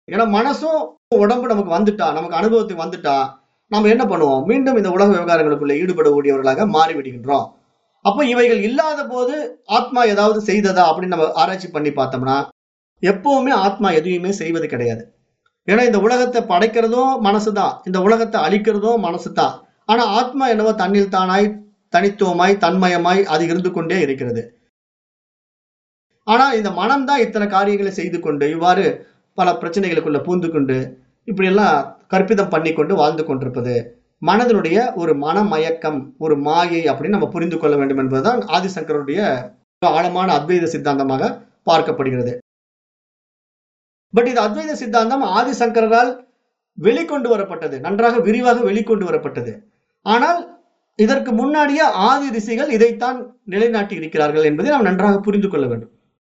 ஏன்னா மனசும் உடம்பு நமக்கு வந்துட்டா நமக்கு அனுபவத்துக்கு வந்துட்டா நம்ம என்ன பண்ணுவோம் மீண்டும் இந்த உலக விவகாரங்களுக்குள்ள ஈடுபடக்கூடியவர்களாக மாறிவிடுகின்றோம் அப்போ இவைகள் இல்லாத போது ஆத்மா ஏதாவது செய்ததா அப்படின்னு நம்ம ஆராய்ச்சி பண்ணி பார்த்தோம்னா எப்பவுமே ஆத்மா எதையுமே செய்வது கிடையாது ஏன்னா இந்த உலகத்தை படைக்கிறதும் மனசு தான் இந்த உலகத்தை அழிக்கிறதும் மனசு தான் ஆனா ஆத்மா என்னவோ தன்னில் தானாய் தனித்துவமாய் தன்மயமாய் அது இருந்து கொண்டே இருக்கிறது ஆனா இந்த மனம்தான் இத்தனை காரியங்களை செய்து கொண்டு இவ்வாறு பல பிரச்சனைகளுக்குள்ள பூந்து கொண்டு இப்படியெல்லாம் கற்பிதம் பண்ணி கொண்டு வாழ்ந்து கொண்டிருப்பது மனதினுடைய ஒரு மனமயக்கம் ஒரு மாயை அப்படின்னு நம்ம புரிந்து கொள்ள வேண்டும் என்பதுதான் ஆதிசங்கருடைய ஆழமான அத்வைத சித்தாந்தமாக பார்க்கப்படுகிறது பட் இது அத்வைத சித்தாந்தம் ஆதிசங்கரால் வெளிக்கொண்டு வரப்பட்டது நன்றாக விரிவாக வெளிக்கொண்டு வரப்பட்டது ஆனால் இதற்கு முன்னாடியே ஆதி ரிஷிகள் இதைத்தான் நிலைநாட்டி இருக்கிறார்கள் என்பதை நாம் நன்றாக புரிந்து கொள்ள வேண்டும்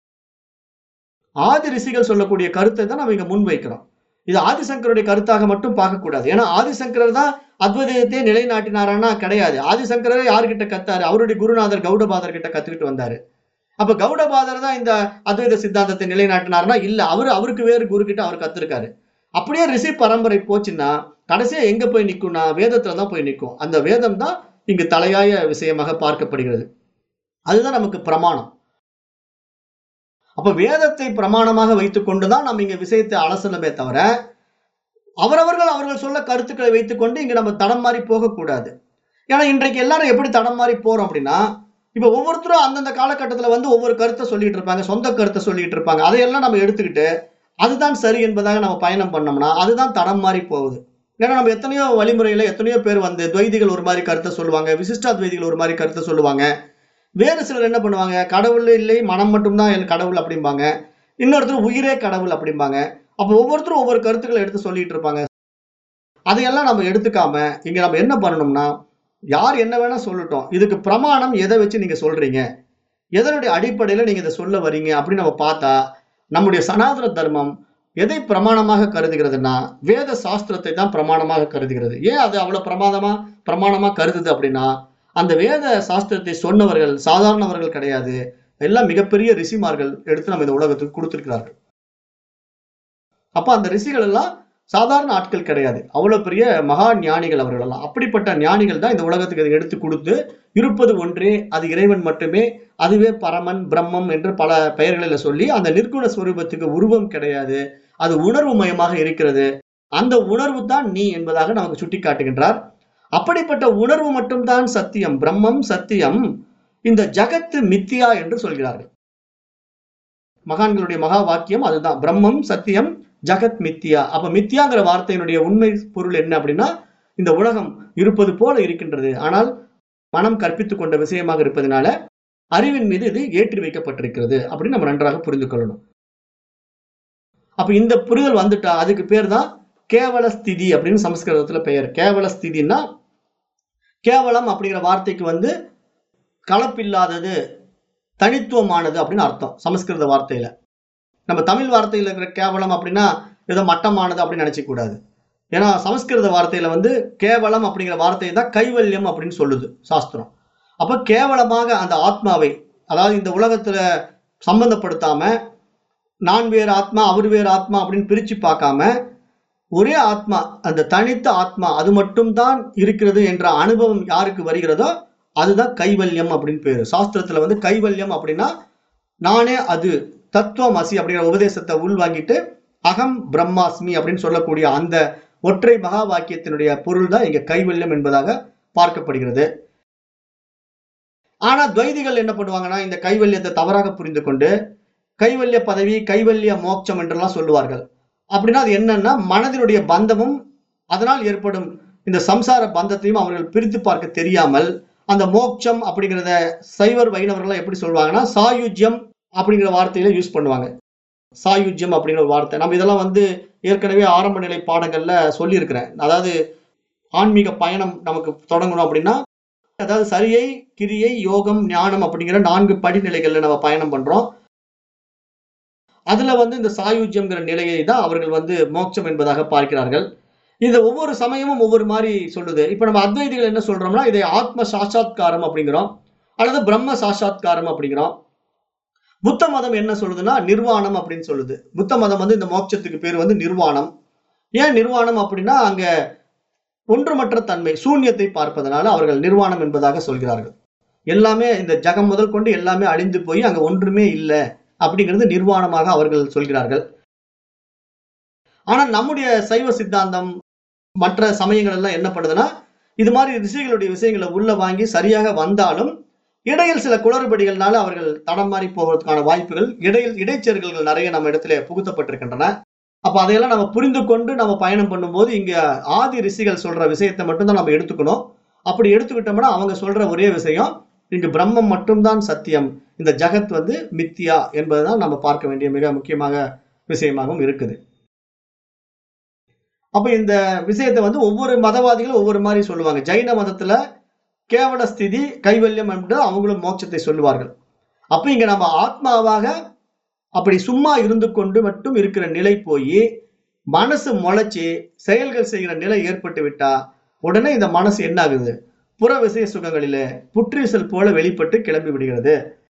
ஆதி ரிஷிகள் சொல்லக்கூடிய கருத்தை தான் நம்ம இங்க முன்வைக்கிறோம் இது ஆதிசங்கருடைய கருத்தாக மட்டும் பார்க்கக்கூடாது ஏன்னா ஆதிசங்கரர் தான் அத்வைதத்தை நிலைநாட்டினாரான்னா கிடையாது ஆதிசங்கரர் யார்கிட்ட கத்தாரு அவருடைய குருநாதர் கௌடபாதர் கிட்ட கத்துக்கிட்டு வந்தாரு அப்ப கௌடபாதர் தான் இந்த அத்வைத சித்தாந்தத்தை நிலைநாட்டினார்னா இல்ல அவரு அவருக்கு வேறு குரு கிட்ட அவர் கத்திருக்காரு அப்படியே ரிஷி பரம்பரை போச்சுன்னா கடைசியா எங்க போய் நிக்கும்னா வேதத்துல தான் போய் நிற்கும் அந்த வேதம் தான் இங்கு தலையாய விஷயமாக பார்க்கப்படுகிறது அதுதான் நமக்கு பிரமாணம் அப்ப வேதத்தை பிரமாணமாக வைத்துக் கொண்டுதான் நம்ம இங்க விஷயத்தை அலசலமே தவிர அவரவர்கள் அவர்கள் சொல்ல கருத்துக்களை வைத்துக்கொண்டு இங்க நம்ம தடம் மாறி போகக்கூடாது ஏன்னா இன்றைக்கு எல்லாரும் எப்படி தடம் மாறி போறோம் அப்படின்னா இப்ப ஒவ்வொருத்தரும் அந்தந்த காலகட்டத்துல வந்து ஒவ்வொரு கருத்தை சொல்லிட்டு இருப்பாங்க சொந்த கருத்தை சொல்லிட்டு இருப்பாங்க அதையெல்லாம் நம்ம எடுத்துக்கிட்டு அதுதான் சரி என்பதாக நம்ம பயணம் பண்ணோம்னா அதுதான் தடம் மாறி போகுது ஏன்னா நம்ம எத்தனையோ வழிமுறையில எத்தனையோ பேர் வந்து துவைதிகள் ஒரு மாதிரி கருத்தை சொல்லுவாங்க விசிஷ்டாத்வைதிகள் ஒரு மாதிரி கருத்தை சொல்லுவாங்க வேறு சிலர் என்ன பண்ணுவாங்க கடவுள் இல்லை மனம் மட்டும்தான் என் கடவுள் அப்படிம்பாங்க இன்னொருத்தர் உயிரே கடவுள் அப்படிம்பாங்க அப்போ ஒவ்வொருத்தரும் ஒவ்வொரு கருத்துக்களை எடுத்து சொல்லிட்டு இருப்பாங்க அதையெல்லாம் நம்ம எடுத்துக்காம இங்க நம்ம என்ன பண்ணணும்னா யார் என்ன வேணா சொல்லட்டும் இதுக்கு பிரமாணம் எதை வச்சு நீங்க சொல்றீங்க எதனுடைய அடிப்படையில நீங்க இதை சொல்ல வரீங்க அப்படின்னு நம்ம பார்த்தா நம்முடைய சனாதன தர்மம் எதை பிரமாணமாக கருதுகிறதுனா வேத சாஸ்திரத்தை தான் பிரமாணமாக கருதுகிறது ஏன் அது அவ்வளவு பிரமாதமா பிரமாணமா கருதுது அப்படின்னா அந்த வேத சாஸ்திரத்தை சொன்னவர்கள் சாதாரணவர்கள் கிடையாது எல்லாம் மிகப்பெரிய ரிஷிமார்கள் எடுத்து நம்ம இந்த உலகத்துக்கு கொடுத்திருக்கிறார்கள் அப்ப அந்த ரிஷிகள் எல்லாம் சாதாரண ஆட்கள் கிடையாது அவ்வளவு பெரிய மகா ஞானிகள் அவர்கள் எல்லாம் அப்படிப்பட்ட ஞானிகள் தான் இந்த உலகத்துக்கு இதை எடுத்து கொடுத்து இருப்பது ஒன்றே அது இறைவன் மட்டுமே அதுவே பரமன் பிரம்மம் என்று பல பெயர்களில் சொல்லி அந்த நிர்குண ஸ்வரூபத்துக்கு உருவம் கிடையாது அது உணர்வு மயமாக இருக்கிறது அந்த உணர்வு தான் நீ என்பதாக நமக்கு சுட்டி காட்டுகின்றார் அப்படிப்பட்ட உணர்வு மட்டும்தான் சத்தியம் பிரம்மம் சத்தியம் இந்த ஜகத்து மித்தியா என்று சொல்கிறார்கள் மகான்களுடைய மகா வாக்கியம் அதுதான் பிரம்மம் சத்தியம் ஜகத் மித்தியா அப்ப மித்தியாங்கிற வார்த்தையினுடைய உண்மை பொருள் என்ன அப்படின்னா இந்த உலகம் இருப்பது போல இருக்கின்றது ஆனால் மனம் கற்பித்துக் கொண்ட விஷயமாக இருப்பதனால அறிவின் மீது இது ஏற்றி வைக்கப்பட்டிருக்கிறது அப்படின்னு நம்ம நன்றாக புரிந்து கொள்ளணும் அப்ப இந்த புரிதல் வந்துட்டா அதுக்கு பேர் தான் கேவல ஸ்திதி அப்படின்னு சமஸ்கிருதத்துல பெயர் கேவல ஸ்திதின்னா கேவலம் அப்படிங்கிற வார்த்தைக்கு வந்து கலப்பில்லாதது தனித்துவமானது அப்படின்னு அர்த்தம் சமஸ்கிருத வார்த்தையில நம்ம தமிழ் வார்த்தையில இருக்கிற கேவலம் அப்படின்னா ஏதோ மட்டமானது அப்படின்னு நினைச்ச கூடாது ஏன்னா சமஸ்கிருத வார்த்தையில வந்து கேவலம் அப்படிங்கிற வார்த்தையை தான் கைவல்யம் அப்படின்னு சொல்லுது சாஸ்திரம் அப்ப கேவலமாக அந்த ஆத்மாவை அதாவது இந்த உலகத்துல சம்பந்தப்படுத்தாம நான் வேறு ஆத்மா அவர் வேறு ஆத்மா அப்படின்னு பிரிச்சு பார்க்காம ஒரே ஆத்மா அந்த தனித்த ஆத்மா அது மட்டும்தான் இருக்கிறது என்ற அனுபவம் யாருக்கு வருகிறதோ அதுதான் கைவல்யம் அப்படின்னு பேரு சாஸ்திரத்துல வந்து கைவல்யம் அப்படின்னா நானே அது தத்துவம் அசி அப்படிங்கிற உபதேசத்தை உள்வாங்கிட்டு அகம் பிரம்மாஸ்மி அப்படின்னு சொல்லக்கூடிய அந்த ஒற்றை மகா வாக்கியத்தினுடைய பொருள் தான் இங்க கைவல்யம் என்பதாக பார்க்கப்படுகிறது ஆனா துவைதிகள் என்ன பண்ணுவாங்கன்னா இந்த கைவல்யத்தை தவறாக புரிந்து கொண்டு கைவல்ய பதவி கைவல்ய மோட்சம் என்றெல்லாம் சொல்லுவார்கள் அப்படின்னா அது என்னன்னா மனதினுடைய பந்தமும் அதனால் ஏற்படும் இந்த சம்சார பந்தத்தையும் அவர்கள் பிரித்து பார்க்க தெரியாமல் அந்த மோட்சம் அப்படிங்கிறத சைவர் வைணவர்கள் எப்படி சொல்லுவாங்கன்னா சாயுஜ்யம் அப்படிங்கிற வார்த்தையில யூஸ் பண்ணுவாங்க சாயுஜ்யம் அப்படிங்கிற ஒரு வார்த்தை நம்ம இதெல்லாம் வந்து ஏற்கனவே ஆரம்ப நிலை பாடங்கள்ல சொல்லியிருக்கிறேன் அதாவது ஆன்மீக பயணம் நமக்கு தொடங்கணும் அப்படின்னா அதாவது சரியை கிரியை யோகம் ஞானம் அப்படிங்கிற நான்கு படிநிலைகள்ல நம்ம பயணம் பண்றோம் அதுல வந்து இந்த சாயுஜ்யம்ங்கிற நிலையை தான் அவர்கள் வந்து மோட்சம் என்பதாக பார்க்கிறார்கள் இந்த ஒவ்வொரு சமயமும் ஒவ்வொரு மாதிரி சொல்லுது இப்ப நம்ம அத்வைதிகள் என்ன சொல்றோம்னா இதை ஆத்ம சாட்சாத்காரம் அப்படிங்கிறோம் அல்லது பிரம்ம சாட்சாத்காரம் அப்படிங்கிறோம் புத்த மதம் என்ன சொல்லுதுன்னா நிர்வாணம் அப்படின்னு சொல்லுது புத்த மதம் வந்து இந்த மோட்சத்துக்கு பேர் வந்து நிர்வாணம் ஏன் நிர்வாணம் அப்படின்னா அங்க ஒன்றுமற்ற தன்மை சூன்யத்தை பார்ப்பதனால அவர்கள் நிர்வாணம் என்பதாக சொல்கிறார்கள் எல்லாமே இந்த ஜகம் முதல் கொண்டு எல்லாமே அழிந்து போய் அங்க ஒன்றுமே இல்லை அப்படிங்கிறது நிர்வாணமாக அவர்கள் சொல்கிறார்கள் ஆனா நம்முடைய சைவ சித்தாந்தம் மற்ற சமயங்கள் எல்லாம் என்ன பண்ணுதுன்னா இது மாதிரி ரிஷிகளுடைய விஷயங்களை உள்ள வாங்கி சரியாக வந்தாலும் இடையில் சில குளறுபடிகள்னால அவர்கள் தடம் மாறி போவதற்கான வாய்ப்புகள் இடையில் இடைச்செருகல்கள் நிறைய நம்ம இடத்துல புகுத்தப்பட்டிருக்கின்றன அப்ப அதையெல்லாம் நம்ம புரிந்து கொண்டு நம்ம பயணம் பண்ணும்போது இங்க ஆதி ரிஷிகள் சொல்ற விஷயத்தை மட்டும்தான் நம்ம எடுத்துக்கணும் அப்படி எடுத்துக்கிட்டோம்னா அவங்க சொல்ற ஒரே விஷயம் இங்கு பிரம்மம் மட்டும்தான் சத்தியம் இந்த ஜகத் வந்து மித்தியா என்பதுதான் நம்ம பார்க்க வேண்டிய மிக முக்கியமாக விஷயமாகவும் இருக்குது அப்ப இந்த விஷயத்தை வந்து ஒவ்வொரு மதவாதிகளும் ஒவ்வொரு மாதிரி சொல்லுவாங்க ஜைன மதத்துல கேவல ஸ்திதி கைவல்யம் என்று அவங்களும் மோட்சத்தை சொல்லுவார்கள் அப்ப இங்க நம்ம ஆத்மாவாக அப்படி சும்மா இருந்து கொண்டு மட்டும் இருக்கிற நிலை போய் மனசு முளைச்சி செயல்கள் செய்கிற நிலை ஏற்பட்டு விட்டா உடனே இந்த மனசு என்ன ஆகுது புற விஷய சுகங்களிலே புற்றீசல் போல வெளிப்பட்டு கிளம்பி விடுகிறது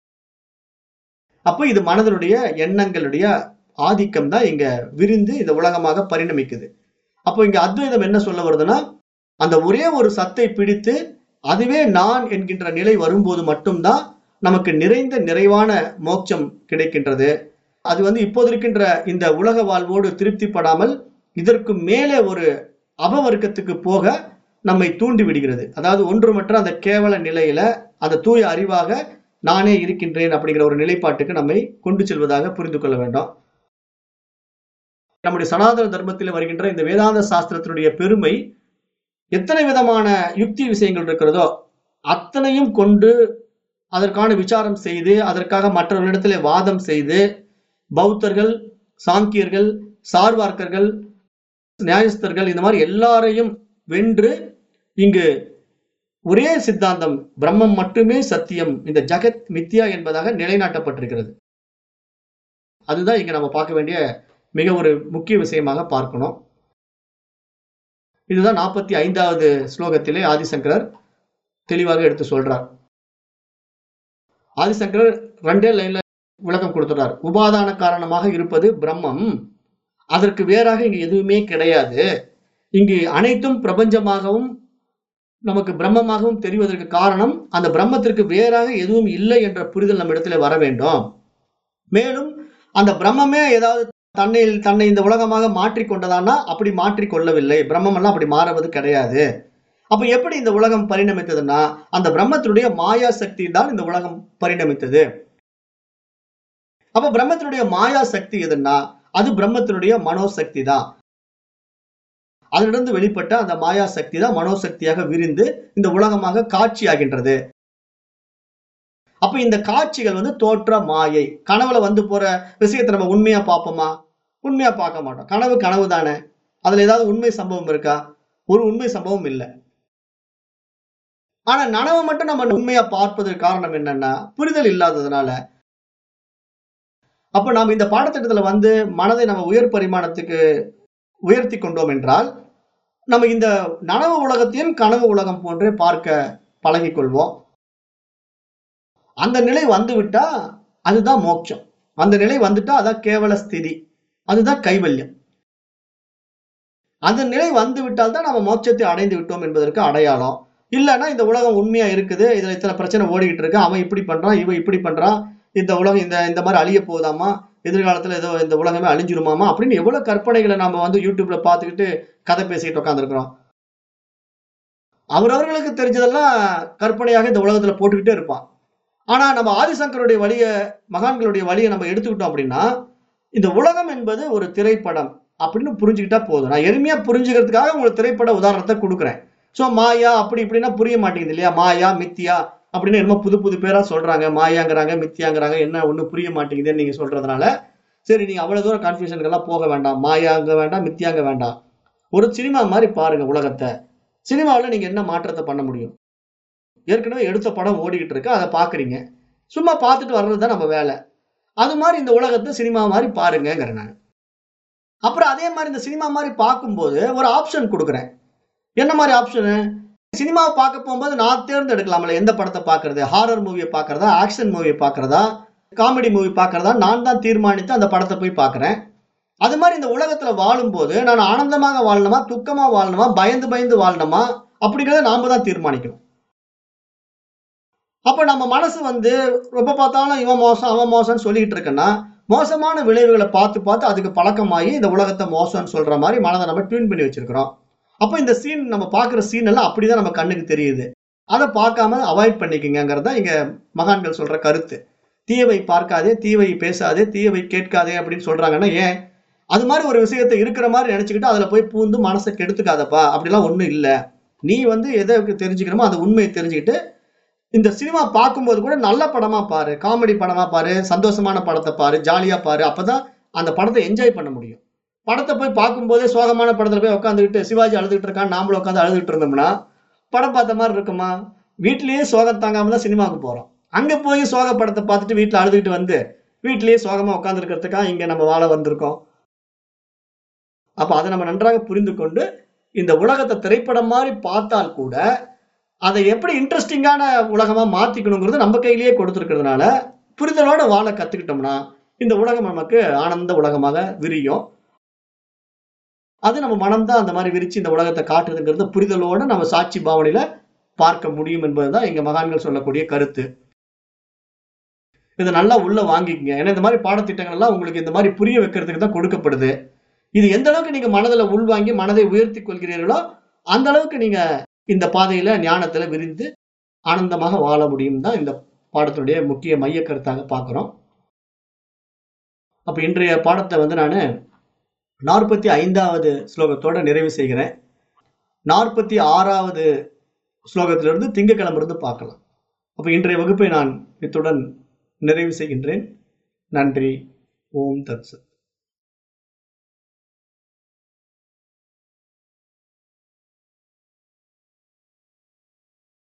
அப்ப இது மனதனுடைய எண்ணங்களுடைய ஆதிக்கம் தான் இங்க விரிந்து இந்த உலகமாக பரிணமிக்குது அப்போ இங்க அத்வைதம் என்ன சொல்ல வருதுன்னா அந்த ஒரே ஒரு சத்தை பிடித்து அதுவே நான் என்கின்ற நிலை வரும்போது மட்டும்தான் நமக்கு நிறைந்த நிறைவான மோட்சம் கிடைக்கின்றது அது வந்து இப்போது இருக்கின்ற இந்த உலக வாழ்வோடு திருப்திப்படாமல் இதற்கு மேலே ஒரு அபவர்க்கத்துக்கு போக நம்மை தூண்டி விடுகிறது அதாவது ஒன்றுமற்ற அந்த கேவல நிலையில அந்த தூய அறிவாக நானே இருக்கின்றேன் அப்படிங்கிற ஒரு நிலைப்பாட்டுக்கு நம்மை கொண்டு செல்வதாக புரிந்து கொள்ள வேண்டும் நம்முடைய சனாதன தர்மத்தில் வருகின்ற இந்த வேதாந்த சாஸ்திரத்தினுடைய பெருமை எத்தனை விதமான யுக்தி விஷயங்கள் இருக்கிறதோ அத்தனையும் கொண்டு அதற்கான விசாரம் செய்து அதற்காக மற்றவர்களிடத்திலே வாதம் செய்து பௌத்தர்கள் சாங்கியர்கள் சார்வார்க்கர்கள் நியாயஸ்தர்கள் இந்த மாதிரி எல்லாரையும் வென்று இங்கு ஒரே சித்தாந்தம் பிரம்மம் மட்டுமே சத்தியம் இந்த ஜகத் மித்யா என்பதாக நிலைநாட்டப்பட்டிருக்கிறது அதுதான் இங்க நம்ம பார்க்க வேண்டிய மிக ஒரு முக்கிய விஷயமாக பார்க்கணும் இதுதான் நாற்பத்தி ஐந்தாவது ஸ்லோகத்திலே ஆதிசங்கரர் தெளிவாக எடுத்து சொல்றார் ஆதிசங்கரர் ரெண்டே லைன்ல விளக்கம் கொடுத்துறார் உபாதான காரணமாக இருப்பது பிரம்மம் அதற்கு வேறாக இங்கு எதுவுமே கிடையாது இங்கு அனைத்தும் பிரபஞ்சமாகவும் நமக்கு பிரம்மமாகவும் தெரிவதற்கு காரணம் அந்த பிரம்மத்திற்கு வேறாக எதுவும் இல்லை என்ற புரிதல் நம்ம இடத்துல வர வேண்டும் மேலும் அந்த பிரம்மமே ஏதாவது தன்னை தன்னை இந்த உலகமாக மாற்றிக்கொண்டதானா அப்படி மாற்றிக்கொள்ளவில்லை பிரம்மம் எல்லாம் அப்படி மாறுவது கிடையாது அப்ப எப்படி இந்த உலகம் பரிணமித்ததுன்னா அந்த பிரம்மத்தினுடைய மாயா சக்தி தான் இந்த உலகம் பரிணமித்தது அப்ப பிரம்மத்தினுடைய மாயா சக்தி எதுன்னா அது பிரம்மத்தினுடைய மனோசக்தி தான் அதிலிருந்து வெளிப்பட்ட அந்த மாயா சக்தி தான் மனோசக்தியாக விரிந்து இந்த உலகமாக காட்சியாகின்றது அப்ப இந்த காட்சிகள் வந்து தோற்ற மாயை கனவுல வந்து போற விஷயத்தை நம்ம உண்மையா பார்ப்போமா உண்மையா பார்க்க மாட்டோம் கனவு கனவு தானே அதுல ஏதாவது உண்மை சம்பவம் இருக்கா ஒரு உண்மை சம்பவம் இல்லை ஆனா நனவை மட்டும் நம்ம உண்மையா பார்ப்பதற்கு காரணம் என்னன்னா புரிதல் இல்லாததுனால அப்ப நாம் இந்த பாடத்திட்டத்துல வந்து மனதை நம்ம உயர் பரிமாணத்துக்கு உயர்த்தி கொண்டோம் என்றால் நம்ம இந்த நனவு உலகத்தையும் கனவு உலகம் போன்றே பார்க்க பழகிக் கொள்வோம் அந்த நிலை வந்து விட்டா அதுதான் மோட்சம் அந்த நிலை வந்துட்டா அதான் கேவல ஸ்திதி அதுதான் கைவல்யம் அந்த நிலை வந்து விட்டால் தான் நம்ம மோட்சத்தை அடைந்து விட்டோம் என்பதற்கு அடையாளம் இல்லைன்னா இந்த உலகம் உண்மையா இருக்குது இதுல இத்தனை பிரச்சனை ஓடிக்கிட்டு இருக்கு அவன் இப்படி பண்றான் இவன் இப்படி பண்றான் இந்த உலகம் இந்த இந்த மாதிரி அழிய போகுதாமா எதிர்காலத்துல ஏதோ இந்த உலகமே அழிஞ்சிருமாமா அப்படின்னு எவ்வளவு கற்பனைகளை நாம வந்து யூடியூப்ல பார்த்துக்கிட்டு கதை பேசிக்கிட்டு உட்காந்துருக்கிறோம் அவரவர்களுக்கு தெரிஞ்சதெல்லாம் கற்பனையாக இந்த உலகத்துல போட்டுக்கிட்டே இருப்பான் ஆனா நம்ம ஆதிசங்கருடைய வழிய மகான்களுடைய வழியை நம்ம எடுத்துக்கிட்டோம் அப்படின்னா இந்த உலகம் என்பது ஒரு திரைப்படம் அப்படின்னு புரிஞ்சுக்கிட்டா போதும் நான் எளிமையா புரிஞ்சுக்கிறதுக்காக உங்களுக்கு திரைப்பட உதாரணத்தை கொடுக்குறேன் சோ மாயா அப்படி இப்படின்னா புரிய மாட்டேங்குது இல்லையா மாயா மித்தியா அப்படின்னு என்னமோ புது புது பேரா சொல்றாங்க மாயாங்கிறாங்க மித்தியாங்கிறாங்க என்ன ஒண்ணும் புரிய மாட்டேங்குதுன்னு நீங்க சொல்றதுனால சரி நீங்க அவ்வளவு தூரம் கன்ஃபியூஷனுக்கெல்லாம் போக வேண்டாம் மாயாங்க வேண்டாம் மித்தியாங்க வேண்டாம் ஒரு சினிமா மாதிரி பாருங்க உலகத்தை சினிமாவில் நீங்க என்ன மாற்றத்தை பண்ண முடியும் ஏற்கனவே எடுத்த படம் ஓடிக்கிட்டு இருக்கு அதை பாக்குறீங்க சும்மா பார்த்துட்டு வர்றது தான் நம்ம வேலை அது மாதிரி இந்த உலகத்தை சினிமா மாதிரி பாருங்கிறேன் நான் அப்புறம் அதே மாதிரி இந்த சினிமா மாதிரி பார்க்கும்போது ஒரு ஆப்ஷன் கொடுக்குறேன் என்ன மாதிரி ஆப்ஷனு சினிமாவை பார்க்க போகும்போது நான் தேர்ந்தெடுக்கலாம்ல எந்த படத்தை பார்க்கறது ஹாரர் மூவியை பார்க்கறதா ஆக்ஷன் மூவியை பார்க்கறதா காமெடி மூவி பார்க்கறதா நான் தான் தீர்மானித்து அந்த படத்தை போய் பார்க்கறேன் அது மாதிரி இந்த உலகத்துல வாழும்போது நான் ஆனந்தமாக வாழணுமா துக்கமா வாழணுமா பயந்து பயந்து வாழணுமா அப்படிங்கறத நாம தான் தீர்மானிக்கணும் அப்ப நம்ம மனசு வந்து ரொம்ப பார்த்தாலும் இவன் மோசம் அவன் மோசம்னு சொல்லிட்டு இருக்கேன்னா மோசமான விளைவுகளை பார்த்து பார்த்து அதுக்கு பழக்கமாகி இந்த உலகத்தை மோசம்னு சொல்ற மாதிரி மனதை நம்ம டியூன் பண்ணி வச்சிருக்கிறோம் அப்ப இந்த சீன் நம்ம பார்க்குற சீன் எல்லாம் அப்படிதான் நம்ம கண்ணுக்கு தெரியுது அதை பார்க்காம அவாய்ட் பண்ணிக்கங்கிறது தான் இங்க மகான்கள் சொல்ற கருத்து தீயவை பார்க்காதே தீவை பேசாதே தீயவை கேட்காதே அப்படின்னு சொல்றாங்கன்னா ஏன் அது மாதிரி ஒரு விஷயத்தை இருக்கிற மாதிரி நினைச்சுக்கிட்டு அதுல போய் பூந்து மனசை கெடுத்துக்காதப்பா அப்படிலாம் ஒண்ணும் இல்ல நீ வந்து எதை தெரிஞ்சுக்கணுமோ அந்த உண்மையை தெரிஞ்சுக்கிட்டு இந்த சினிமா பார்க்கும்போது கூட நல்ல படமா பாரு காமெடி படமா பாரு சந்தோஷமான படத்தை பாரு ஜாலியா பாரு அப்பதான் அந்த படத்தை என்ஜாய் பண்ண முடியும் படத்தை போய் பார்க்கும்போதே சோகமான படத்துல போய் உட்காந்துக்கிட்டு சிவாஜி அழுதுகிட்டு இருக்கான் நாமளும் உட்காந்து அழுதுகிட்டு இருந்தோம்னா படம் பார்த்த மாதிரி இருக்குமா வீட்லயே சோகம் தாங்காம தான் சினிமாவுக்கு போறோம் அங்க போய் சோக படத்தை பார்த்துட்டு வீட்டுல அழுதுகிட்டு வந்து வீட்லயே சோகமா உட்கார்ந்து இருக்கிறதுக்கா இங்க நம்ம வாழ வந்திருக்கோம் அப்ப அதை நம்ம நன்றாக புரிந்து கொண்டு இந்த உலகத்தை திரைப்படம் மாதிரி பார்த்தால் கூட அதை எப்படி இன்ட்ரெஸ்டிங்கான உலகமா மாத்திக்கணுங்கிறது நம்ம கையிலேயே கொடுத்துருக்கிறதுனால புரிதலோட வாழ கத்துக்கிட்டோம்னா இந்த உலகம் நமக்கு ஆனந்த உலகமாக விரியும் அது நம்ம மனம்தான் அந்த மாதிரி விரிச்சு இந்த உலகத்தை காட்டுதுங்கிறது புரிதலோட நம்ம சாட்சி பாவனையில பார்க்க முடியும் என்பதுதான் எங்க மகான்கள் சொல்லக்கூடிய கருத்து இதை நல்லா உள்ள வாங்கிக்கங்க ஏன்னா இந்த மாதிரி பாடத்திட்டங்கள் எல்லாம் உங்களுக்கு இந்த மாதிரி புரிய வைக்கிறதுக்கு தான் கொடுக்கப்படுது இது எந்த அளவுக்கு நீங்க மனதுல உள்வாங்கி மனதை உயர்த்தி கொள்கிறீர்களோ அந்த அளவுக்கு நீங்க இந்த பாதையில ஞானத்துல விரிந்து ஆனந்தமாக வாழ முடியும் தான் இந்த பாடத்தினுடைய முக்கிய மைய கருத்தாக பார்க்கிறோம் அப்ப இன்றைய பாடத்தை வந்து நான் நாற்பத்தி ஐந்தாவது ஸ்லோகத்தோட நிறைவு செய்கிறேன் நாற்பத்தி ஆறாவது ஸ்லோகத்திலிருந்து திங்கக்கிழமிருந்து பார்க்கலாம் அப்ப இன்றைய வகுப்பை நான் இத்துடன் நிறைவு செய்கின்றேன் நன்றி ஓம் தத்சத்